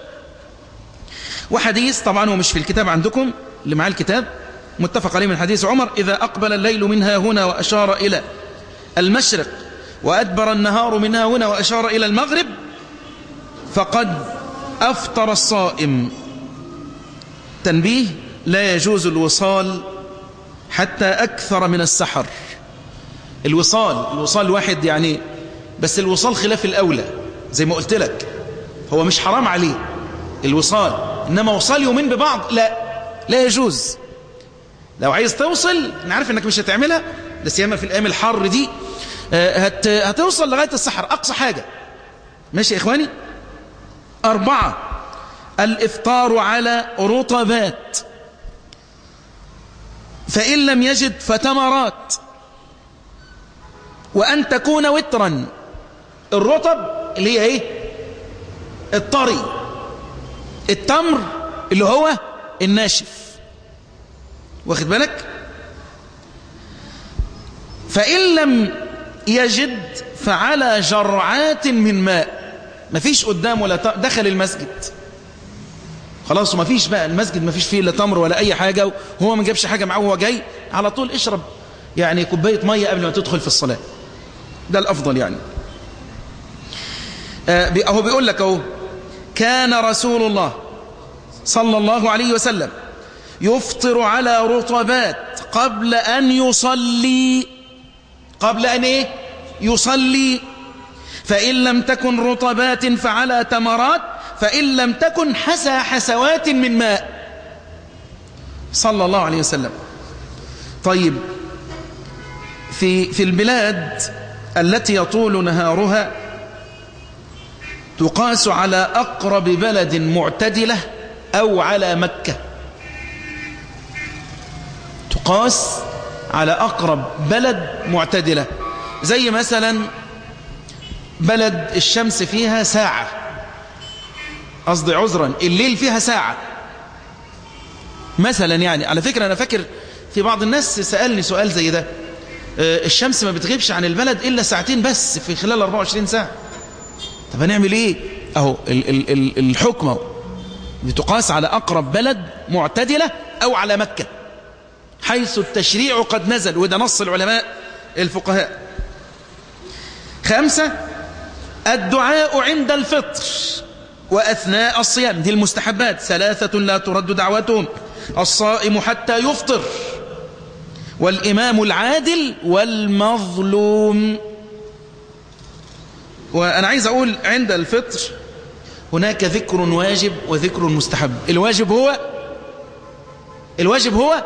وحديث طبعا هو مش في الكتاب عندكم اللي معاه الكتاب متفق عليه من حديث عمر إذا أقبل الليل منها هنا وأشار إلى المشرق وأدبر النهار منها هنا وأشار إلى المغرب فقد أفطر الصائم تنبيه لا يجوز الوصال حتى أكثر من السحر الوصال الوصال واحد يعني بس الوصال خلاف الأولى زي ما قلت لك هو مش حرام عليه الوصال إنما وصال يومين ببعض لا لا يجوز لو عايز توصل أنا عارف أنك مش هتعملها ده سيما في الأيام الحر دي هت هتوصل لغاية السحر أقصى حاجة ماشي يا إخواني أربعة الإفطار على رطبات فإن لم يجد فتمرات وأن تكون وترا الرطب اللي هي إيه الطري التمر اللي هو الناشف واخد بالك فإن لم يجد فعلى جرعات من ماء مفيش قدامه ولا دخل المسجد خلاص وما فيش بقى المسجد ما فيش فيه لا تمر ولا أي حاجة وهو ما جابش حاجة معه وهو جاي على طول اشرب يعني كوباية مية قبل ما تدخل في الصلاة ده الأفضل يعني آه هو بيقول لك اهو كان رسول الله صلى الله عليه وسلم يفطر على رطبات قبل أن يصلي قبل أن إيه يصلي فإن لم تكن رطبات فعلى تمرات فإن لم تكن حسى حسوات من ماء صلى الله عليه وسلم طيب في في البلاد التي يطول نهارها تقاس على أقرب بلد معتدلة أو على مكة تقاس على أقرب بلد معتدلة زي مثلا بلد الشمس فيها ساعة قصدي عذرا الليل فيها ساعة مثلا يعني على فكرة أنا فاكر في بعض الناس سألني سؤال زي ده الشمس ما بتغيبش عن البلد إلا ساعتين بس في خلال 24 ساعة طب هنعمل إيه أهو ال ال ال الحكمة بتقاس على أقرب بلد معتدلة أو على مكة حيث التشريع قد نزل وده نص العلماء الفقهاء خمسة الدعاء عند الفطر وأثناء الصيام دي المستحبات ثلاثة لا ترد دعوتهم الصائم حتى يفطر والإمام العادل والمظلوم وأنا عايز أقول عند الفطر هناك ذكر واجب وذكر مستحب الواجب هو الواجب هو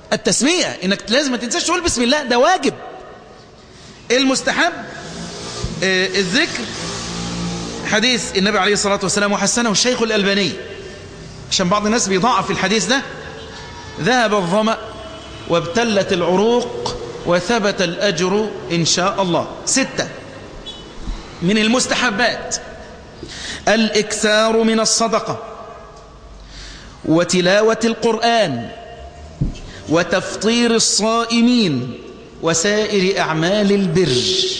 التسمية إنك لازم ما تنساش تقول بسم الله ده واجب المستحب آه، الذكر حديث النبي عليه الصلاة والسلام وحسنه الشيخ الألباني عشان بعض الناس بيضعف في الحديث ده ذهب الظمأ وابتلت العروق وثبت الأجر إن شاء الله ستة من المستحبات الإكثار من الصدقة وتلاوة القرآن وتفطير الصائمين وسائر أعمال البر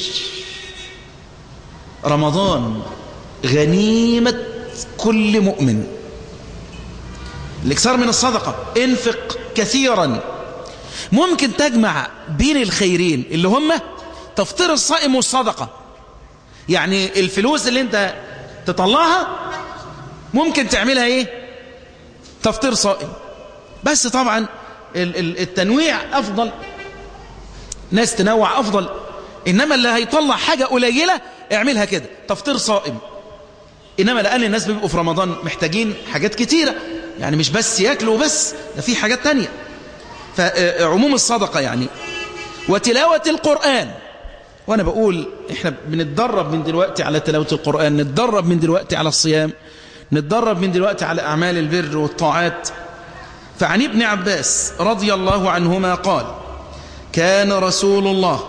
رمضان غنيمة كل مؤمن الاكثار من الصدقة انفق كثيرا ممكن تجمع بين الخيرين اللي هم تفطير الصائم والصدقة يعني الفلوس اللي انت تطلعها ممكن تعملها ايه تفطير صائم بس طبعا التنويع افضل ناس تنوع افضل انما اللي هيطلع حاجة قليلة اعملها كده تفطير صائم انما لان الناس بيبقوا في رمضان محتاجين حاجات كتيرة يعني مش بس ياكلوا بس ده في حاجات تانية فعموم الصدقة يعني وتلاوة القرآن وأنا بقول إحنا بنتدرب من دلوقتي على تلاوة القرآن نتدرب من دلوقتي على الصيام نتدرب من دلوقتي على أعمال البر والطاعات فعن ابن عباس رضي الله عنهما قال كان رسول الله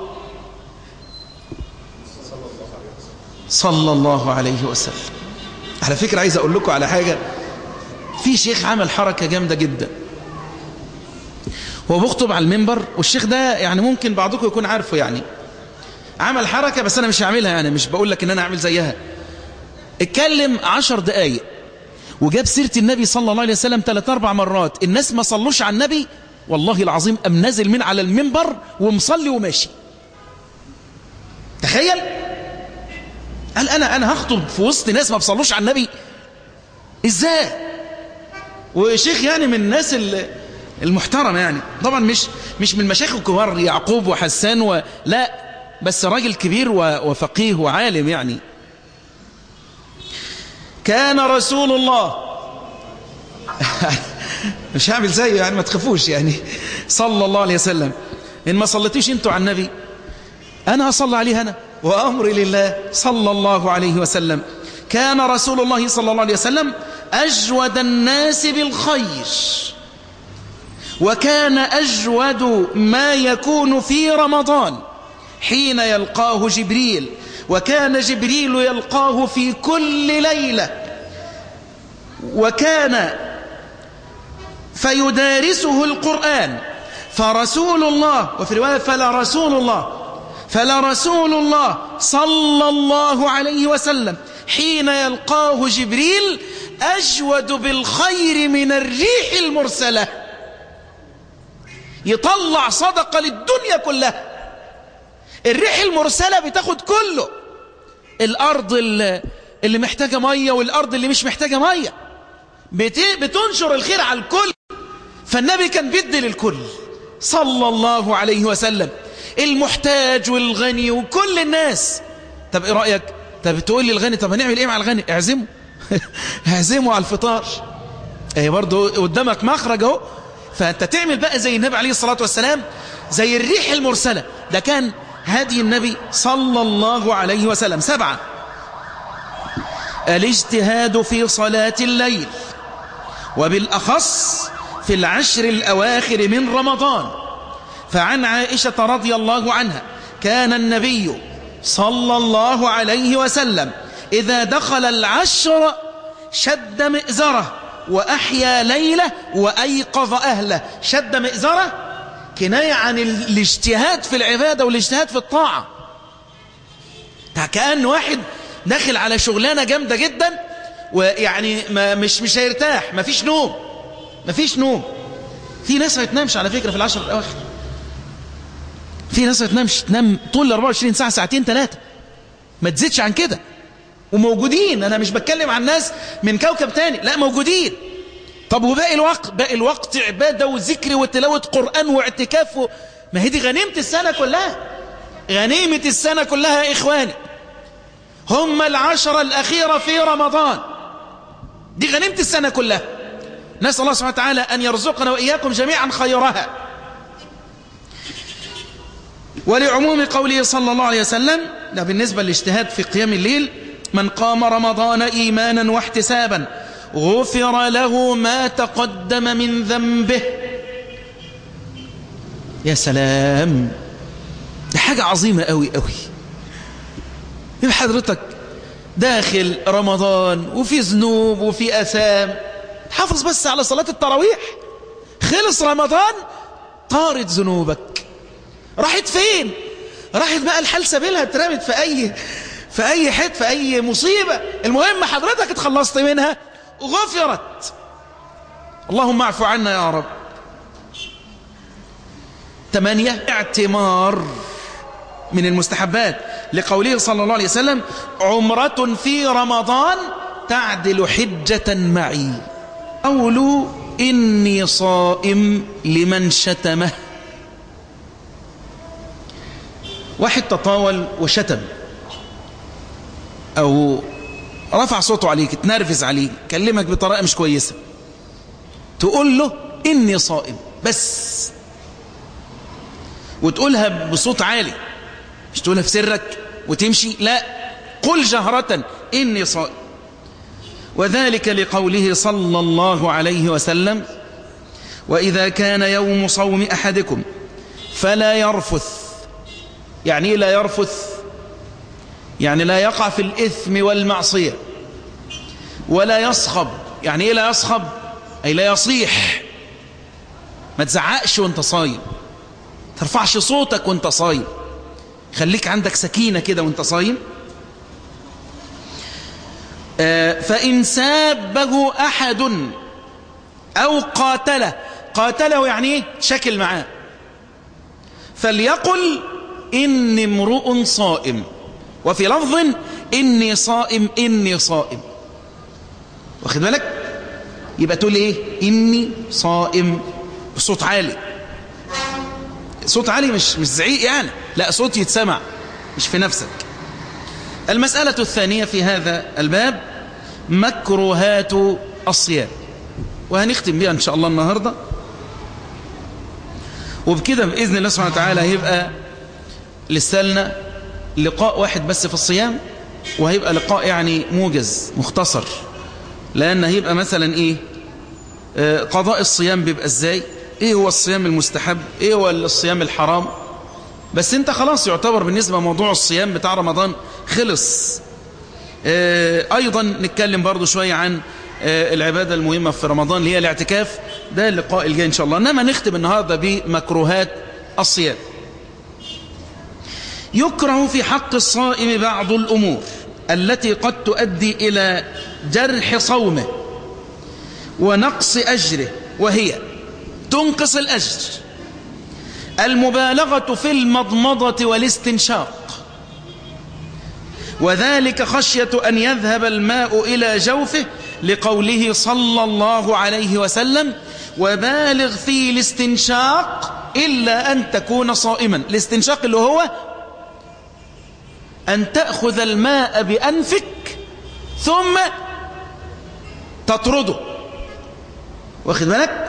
صلى الله عليه وسلم على فكرة عايز أقول لكم على حاجة في شيخ عمل حركة جامدة جدا هو بيخطب على المنبر والشيخ ده يعني ممكن بعضكم يكون عارفه يعني عمل حركة بس أنا مش هعملها يعني مش بقول لك إن أنا أعمل زيها اتكلم عشر دقايق وجاب سيرة النبي صلى الله عليه وسلم ثلاث أربع مرات الناس ما صلوش على النبي والله العظيم أم نازل من على المنبر ومصلي وماشي تخيل قال أنا أنا هخطب في وسط ناس ما بصلوش على النبي إزاي وشيخ يعني من الناس اللي المحترم يعني طبعا مش مش من المشايخ الكبار يعقوب وحسان ولا بس راجل كبير وفقيه وعالم يعني كان رسول الله مش هعمل زيه يعني ما تخافوش يعني صلى الله عليه وسلم إن ما صليتيش انتوا على النبي أنا أصلى عليه أنا وأمري لله صلى الله عليه وسلم كان رسول الله صلى الله عليه وسلم أجود الناس بالخير وكان أجود ما يكون في رمضان حين يلقاه جبريل وكان جبريل يلقاه في كل ليلة وكان فيدارسه القرآن فرسول الله وفي رواية فلا رسول الله فلا رسول الله صلى الله عليه وسلم حين يلقاه جبريل أجود بالخير من الريح المرسلة يطلع صدقة للدنيا كلها الريح المرسلة بتاخد كله الأرض اللي محتاجة مية والأرض اللي مش محتاجة مية بتنشر الخير على الكل فالنبي كان بيدي للكل صلى الله عليه وسلم المحتاج والغني وكل الناس طب ايه رأيك طب تقول لي الغني طب هنعمل ايه مع الغني اعزمه اعزمه على الفطار ايه برضه قدامك مخرج اهو فانت تعمل بقى زي النبي عليه الصلاة والسلام زي الريح المرسلة ده كان هدي النبي صلى الله عليه وسلم سبعة الاجتهاد في صلاة الليل وبالأخص في العشر الأواخر من رمضان فعن عائشة رضي الله عنها كان النبي صلى الله عليه وسلم إذا دخل العشر شد مئزره وأحيا ليلة وأيقظ أهله شد مئزره كناية عن الاجتهاد في العبادة والاجتهاد في الطاعة كأن واحد داخل على شغلانة جامدة جدا ويعني ما مش مش هيرتاح ما فيش نوم ما فيش نوم في ناس ما تنامش على فكرة في العشر الأواخر في ناس ما تنامش تنام طول 24 ساعة ساعتين ثلاثة ما تزيدش عن كده وموجودين أنا مش بتكلم عن ناس من كوكب تاني لا موجودين طب وباقي الوقت باقي الوقت عبادة وذكر وتلاوة قرآن واعتكاف و... ما هي دي غنيمة السنة كلها غنيمة السنة كلها يا إخواني هم العشرة الأخيرة في رمضان دي غنيمة السنة كلها نسأل الله سبحانه وتعالى أن يرزقنا وإياكم جميعا خيرها ولعموم قوله صلى الله عليه وسلم ده بالنسبة للاجتهاد في قيام الليل من قام رمضان إيمانا واحتسابا غفر له ما تقدم من ذنبه يا سلام دي حاجة عظيمة قوي قوي يبقى حضرتك داخل رمضان وفي ذنوب وفي أثام حافظ بس على صلاة التراويح خلص رمضان طارت ذنوبك راحت فين راحت بقى الحال سبيلها اترمت في أي في أي حت في أي مصيبة المهم حضرتك اتخلصت منها غفرت اللهم اعفو عنا يا رب ثمانية اعتمار من المستحبات لقوله صلى الله عليه وسلم عمرة في رمضان تعدل حجة معي قول إني صائم لمن شتمه واحد تطاول وشتم أو رفع صوته عليك تنرفز عليك كلمك بطريقة مش كويسة تقول له إني صائم بس وتقولها بصوت عالي مش تقولها في سرك وتمشي لا قل جهرة إني صائم وذلك لقوله صلى الله عليه وسلم وإذا كان يوم صوم أحدكم فلا يرفث يعني إيه لا يرفث يعني لا يقع في الإثم والمعصية ولا يصخب يعني إيه لا يصخب أي لا يصيح ما تزعقش وانت صايم ترفعش صوتك وانت صايم خليك عندك سكينة كده وانت صايم آه فإن سابه أحد أو قاتله قاتله يعني ايه شكل معاه فليقل إني امرؤ صائم وفي لفظ إني صائم إني صائم واخد بالك يبقى تقول إيه إني صائم بصوت عالي صوت عالي مش مش زعيق يعني لا صوت يتسمع مش في نفسك المسألة الثانية في هذا الباب مكروهات الصيام وهنختم بها إن شاء الله النهاردة وبكده بإذن الله سبحانه وتعالى هيبقى لسالنا لقاء واحد بس في الصيام وهيبقى لقاء يعني موجز مختصر لأن هيبقى مثلا إيه آه قضاء الصيام بيبقى إزاي إيه هو الصيام المستحب إيه هو الصيام الحرام بس انت خلاص يعتبر بالنسبة موضوع الصيام بتاع رمضان خلص آه أيضا نتكلم برضو شوية عن آه العبادة المهمة في رمضان اللي هي الاعتكاف ده اللقاء الجاي إن شاء الله إنما نختم النهاردة بمكروهات الصيام يكره في حق الصائم بعض الأمور التي قد تؤدي إلى جرح صومه ونقص أجره وهي تنقص الأجر المبالغة في المضمضة والاستنشاق وذلك خشية أن يذهب الماء إلى جوفه لقوله صلى الله عليه وسلم وبالغ في الاستنشاق إلا أن تكون صائما الاستنشاق اللي هو أن تأخذ الماء بأنفك ثم تطرده واخد بالك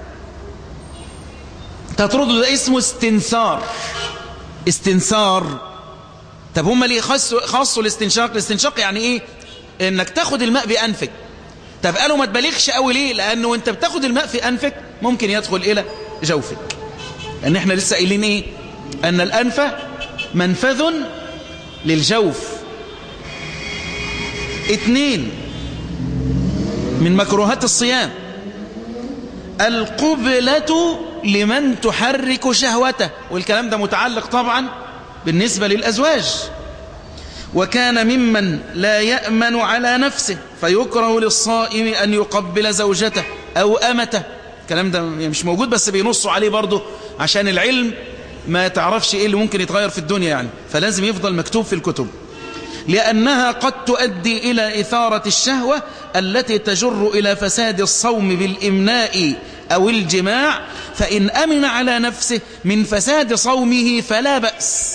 تطرده ده اسمه استنثار استنثار طب هم ليه خاصوا خاصوا الاستنشاق الاستنشاق يعني ايه انك تاخد الماء بانفك طب قالوا ما تبالغش قوي ليه لانه وانت بتاخد الماء في انفك ممكن يدخل الى جوفك لان احنا لسه قايلين ايه ان الانف منفذ للجوف اتنين من مكروهات الصيام القبلة لمن تحرك شهوته والكلام ده متعلق طبعا بالنسبة للأزواج وكان ممن لا يأمن على نفسه فيكره للصائم أن يقبل زوجته أو أمته الكلام ده مش موجود بس بينصوا عليه برضه عشان العلم ما تعرفش إيه اللي ممكن يتغير في الدنيا يعني فلازم يفضل مكتوب في الكتب لأنها قد تؤدي إلى إثارة الشهوة التي تجر إلى فساد الصوم بالإمناء أو الجماع فإن أمن على نفسه من فساد صومه فلا بأس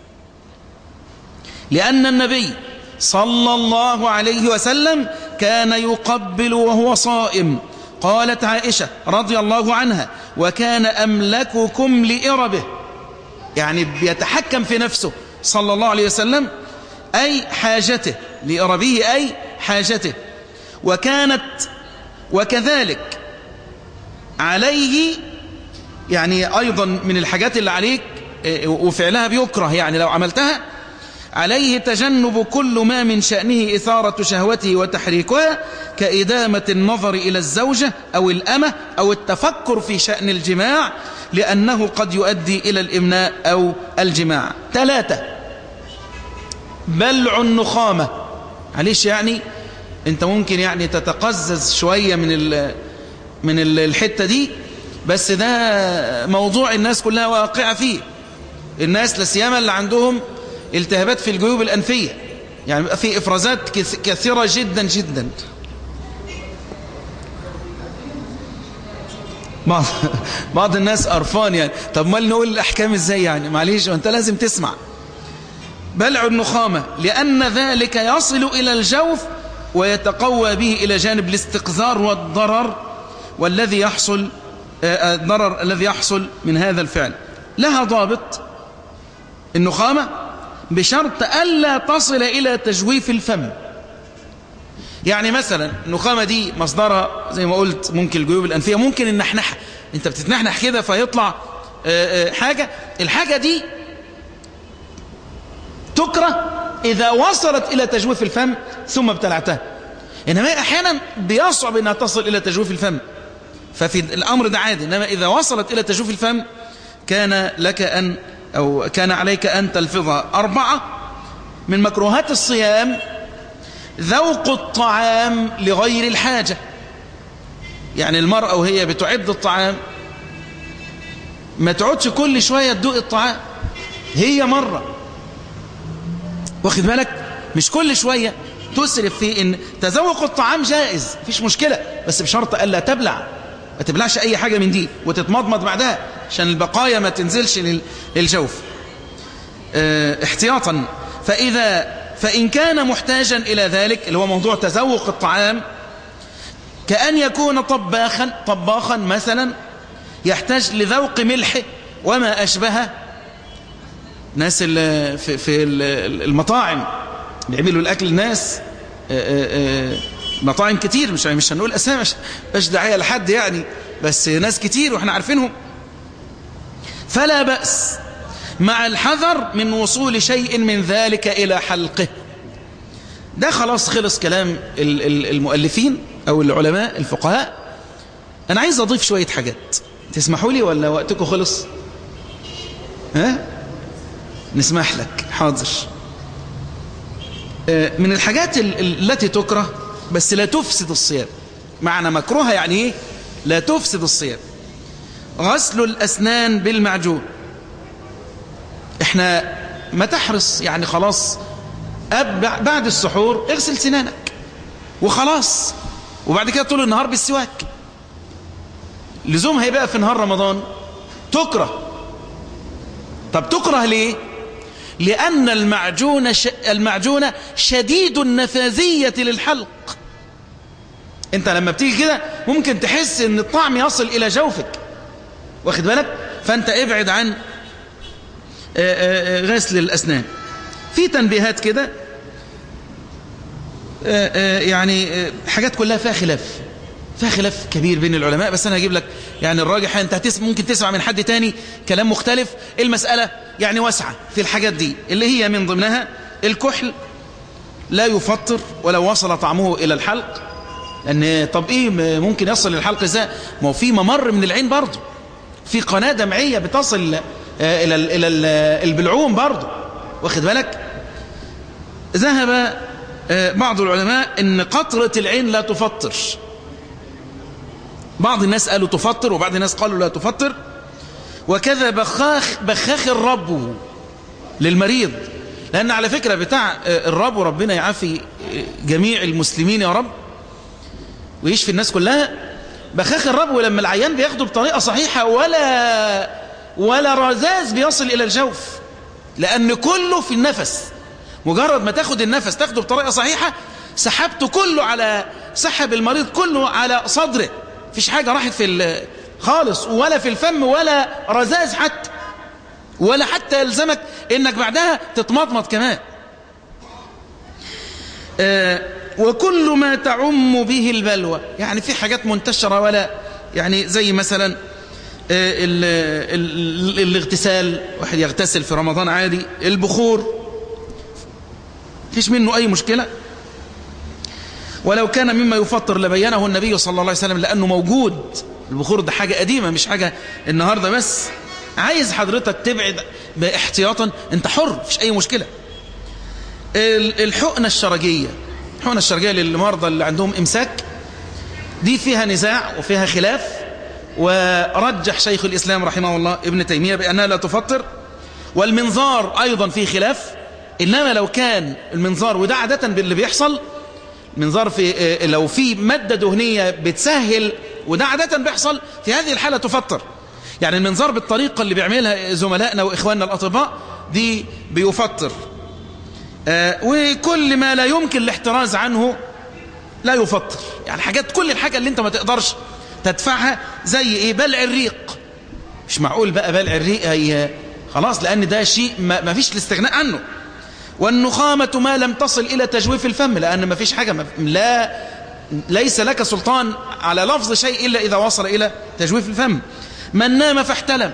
لأن النبي صلى الله عليه وسلم كان يقبل وهو صائم قالت عائشة رضي الله عنها وكان أملككم لإربه يعني بيتحكم في نفسه صلى الله عليه وسلم أي حاجته لإربه أي حاجته وكانت وكذلك عليه يعني أيضا من الحاجات اللي عليك آه، وفعلها بيكره يعني لو عملتها عليه تجنب كل ما من شأنه إثارة شهوته وتحريكها كإدامة النظر إلى الزوجة أو الأمة أو التفكر في شأن الجماع لأنه قد يؤدي إلى الإمناء أو الجماع ثلاثة بلع النخامة معلش يعني انت ممكن يعني تتقزز شوية من من الحتة دي بس ده موضوع الناس كلها واقعة فيه الناس لسيما اللي عندهم التهابات في الجيوب الأنفية يعني في إفرازات كثيرة جدا جدا بعض بعض الناس قرفان يعني طب ما نقول الأحكام إزاي يعني معليش وأنت لازم تسمع بلع النخامة لأن ذلك يصل إلى الجوف ويتقوى به إلى جانب الاستقذار والضرر والذي يحصل آه، آه، الضرر الذي يحصل من هذا الفعل لها ضابط النخامة بشرط ألا تصل إلى تجويف الفم يعني مثلا النخامة دي مصدرها زي ما قلت ممكن الجيوب الأنفية ممكن النحنحة انت بتتنحنح كده فيطلع آه، حاجة الحاجة دي تكره إذا وصلت إلى تجويف الفم ثم ابتلعتها إنما أحيانا بيصعب أنها تصل إلى تجويف الفم ففي الأمر ده عادي إنما إذا وصلت إلى تجويف الفم كان لك أن أو كان عليك أن تلفظها أربعة من مكروهات الصيام ذوق الطعام لغير الحاجة يعني المرأة وهي بتعد الطعام ما تقعدش كل شوية تدوق الطعام هي مرة واخد بالك مش كل شوية تسرف في ان تذوق الطعام جائز مفيش مشكلة بس بشرط ألا تبلع ما تبلعش أي حاجة من دي وتتمضمض بعدها عشان البقايا ما تنزلش للجوف اه احتياطا فإذا فإن كان محتاجا إلى ذلك اللي هو موضوع تذوق الطعام كأن يكون طباخا طباخا مثلا يحتاج لذوق ملحه وما أشبهه ناس في, في المطاعم بيعملوا الأكل الناس مطاعم كتير مش مش هنقول أسامي مش داعية لحد يعني بس ناس كتير وإحنا عارفينهم فلا بأس مع الحذر من وصول شيء من ذلك إلى حلقه ده خلاص خلص كلام المؤلفين أو العلماء الفقهاء أنا عايز أضيف شوية حاجات تسمحوا لي ولا وقتكم خلص ها نسمح لك حاضر آه، من الحاجات التي تكره بس لا تفسد الصيام معنى مكروهة يعني ايه لا تفسد الصيام غسل الأسنان بالمعجون احنا ما تحرص يعني خلاص بعد السحور اغسل سنانك وخلاص وبعد كده طول النهار بالسواك لزومها يبقى في نهار رمضان تكره طب تكره ليه لأن المعجون, ش... المعجون شديد النفاذية للحلق انت لما بتيجي كده ممكن تحس ان الطعم يصل الى جوفك واخد بالك فانت ابعد عن غسل الاسنان في تنبيهات كده يعني حاجات كلها فيها خلاف فيها خلاف كبير بين العلماء بس انا هجيب لك يعني الراجح انت هتسمع ممكن تسمع من حد تاني كلام مختلف المسألة يعني واسعة في الحاجات دي اللي هي من ضمنها الكحل لا يفطر ولو وصل طعمه إلى الحلق لأن طب إيه ممكن يصل للحلق إزاي ما هو في ممر من العين برضه في قناة دمعية بتصل آه، إلى إلى البلعوم برضه واخد بالك ذهب آه، بعض العلماء ان قطرة العين لا تفطر بعض الناس قالوا تفطر وبعض الناس قالوا لا تفطر وكذا بخاخ بخاخ الرب للمريض لأن على فكرة بتاع الرب وربنا يعافي جميع المسلمين يا رب ويشفي الناس كلها بخاخ الرب ولما العيان بياخده بطريقة صحيحة ولا ولا رذاذ بيصل إلى الجوف لأن كله في النفس مجرد ما تاخد النفس تاخده بطريقة صحيحة سحبته كله على سحب المريض كله على صدره فيش حاجة راحت في خالص ولا في الفم ولا رزاز حتى ولا حتى يلزمك انك بعدها تتمضمض كمان آه وكل ما تعم به البلوى يعني في حاجات منتشرة ولا يعني زي مثلا آه ال ال الاغتسال واحد يغتسل في رمضان عادي البخور فيش منه أي مشكلة ولو كان مما يفطر لبينه النبي صلى الله عليه وسلم لأنه موجود البخور ده حاجة قديمة مش حاجة النهاردة بس عايز حضرتك تبعد باحتياطا انت حر مفيش أي مشكلة الحقنة الشرجية الحقنة الشرجية للمرضى اللي عندهم إمساك دي فيها نزاع وفيها خلاف ورجح شيخ الإسلام رحمه الله ابن تيمية بأنها لا تفطر والمنظار أيضا فيه خلاف إنما لو كان المنظار وده عادة باللي بيحصل منظار في لو في مادة دهنية بتسهل وده عادة بيحصل في هذه الحالة تفطر يعني المنظار بالطريقة اللي بيعملها زملائنا وإخواننا الأطباء دي بيفطر آه وكل ما لا يمكن الاحتراز عنه لا يفطر يعني حاجات كل الحاجة اللي انت ما تقدرش تدفعها زي ايه بلع الريق مش معقول بقى بلع الريق هي خلاص لأن ده شيء ما, ما فيش الاستغناء عنه والنخامة ما لم تصل إلى تجويف الفم لأن ما فيش حاجة ما لا ليس لك سلطان على لفظ شيء إلا إذا وصل إلى تجويف الفم من نام فاحتلم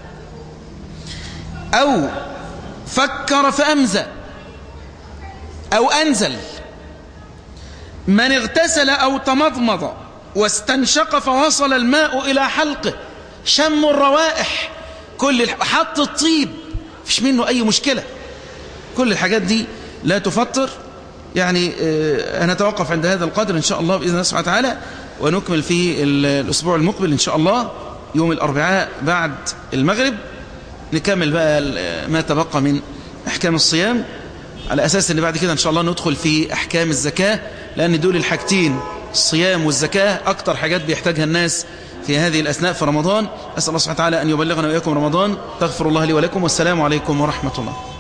أو فكر فأمزى أو أنزل من اغتسل أو تمضمض واستنشق فوصل الماء إلى حلقه شم الروائح كل حط الطيب فيش منه أي مشكلة كل الحاجات دي لا تفطر يعني أنا أتوقف عند هذا القدر إن شاء الله بإذن الله سبحانه وتعالى ونكمل في الأسبوع المقبل إن شاء الله يوم الأربعاء بعد المغرب نكمل بقى ما تبقى من أحكام الصيام على أساس أن بعد كده إن شاء الله ندخل في أحكام الزكاة لأن دول الحاجتين الصيام والزكاة أكتر حاجات بيحتاجها الناس في هذه الأثناء في رمضان أسأل الله سبحانه وتعالى أن يبلغنا وإياكم رمضان تغفر الله لي ولكم والسلام عليكم ورحمة الله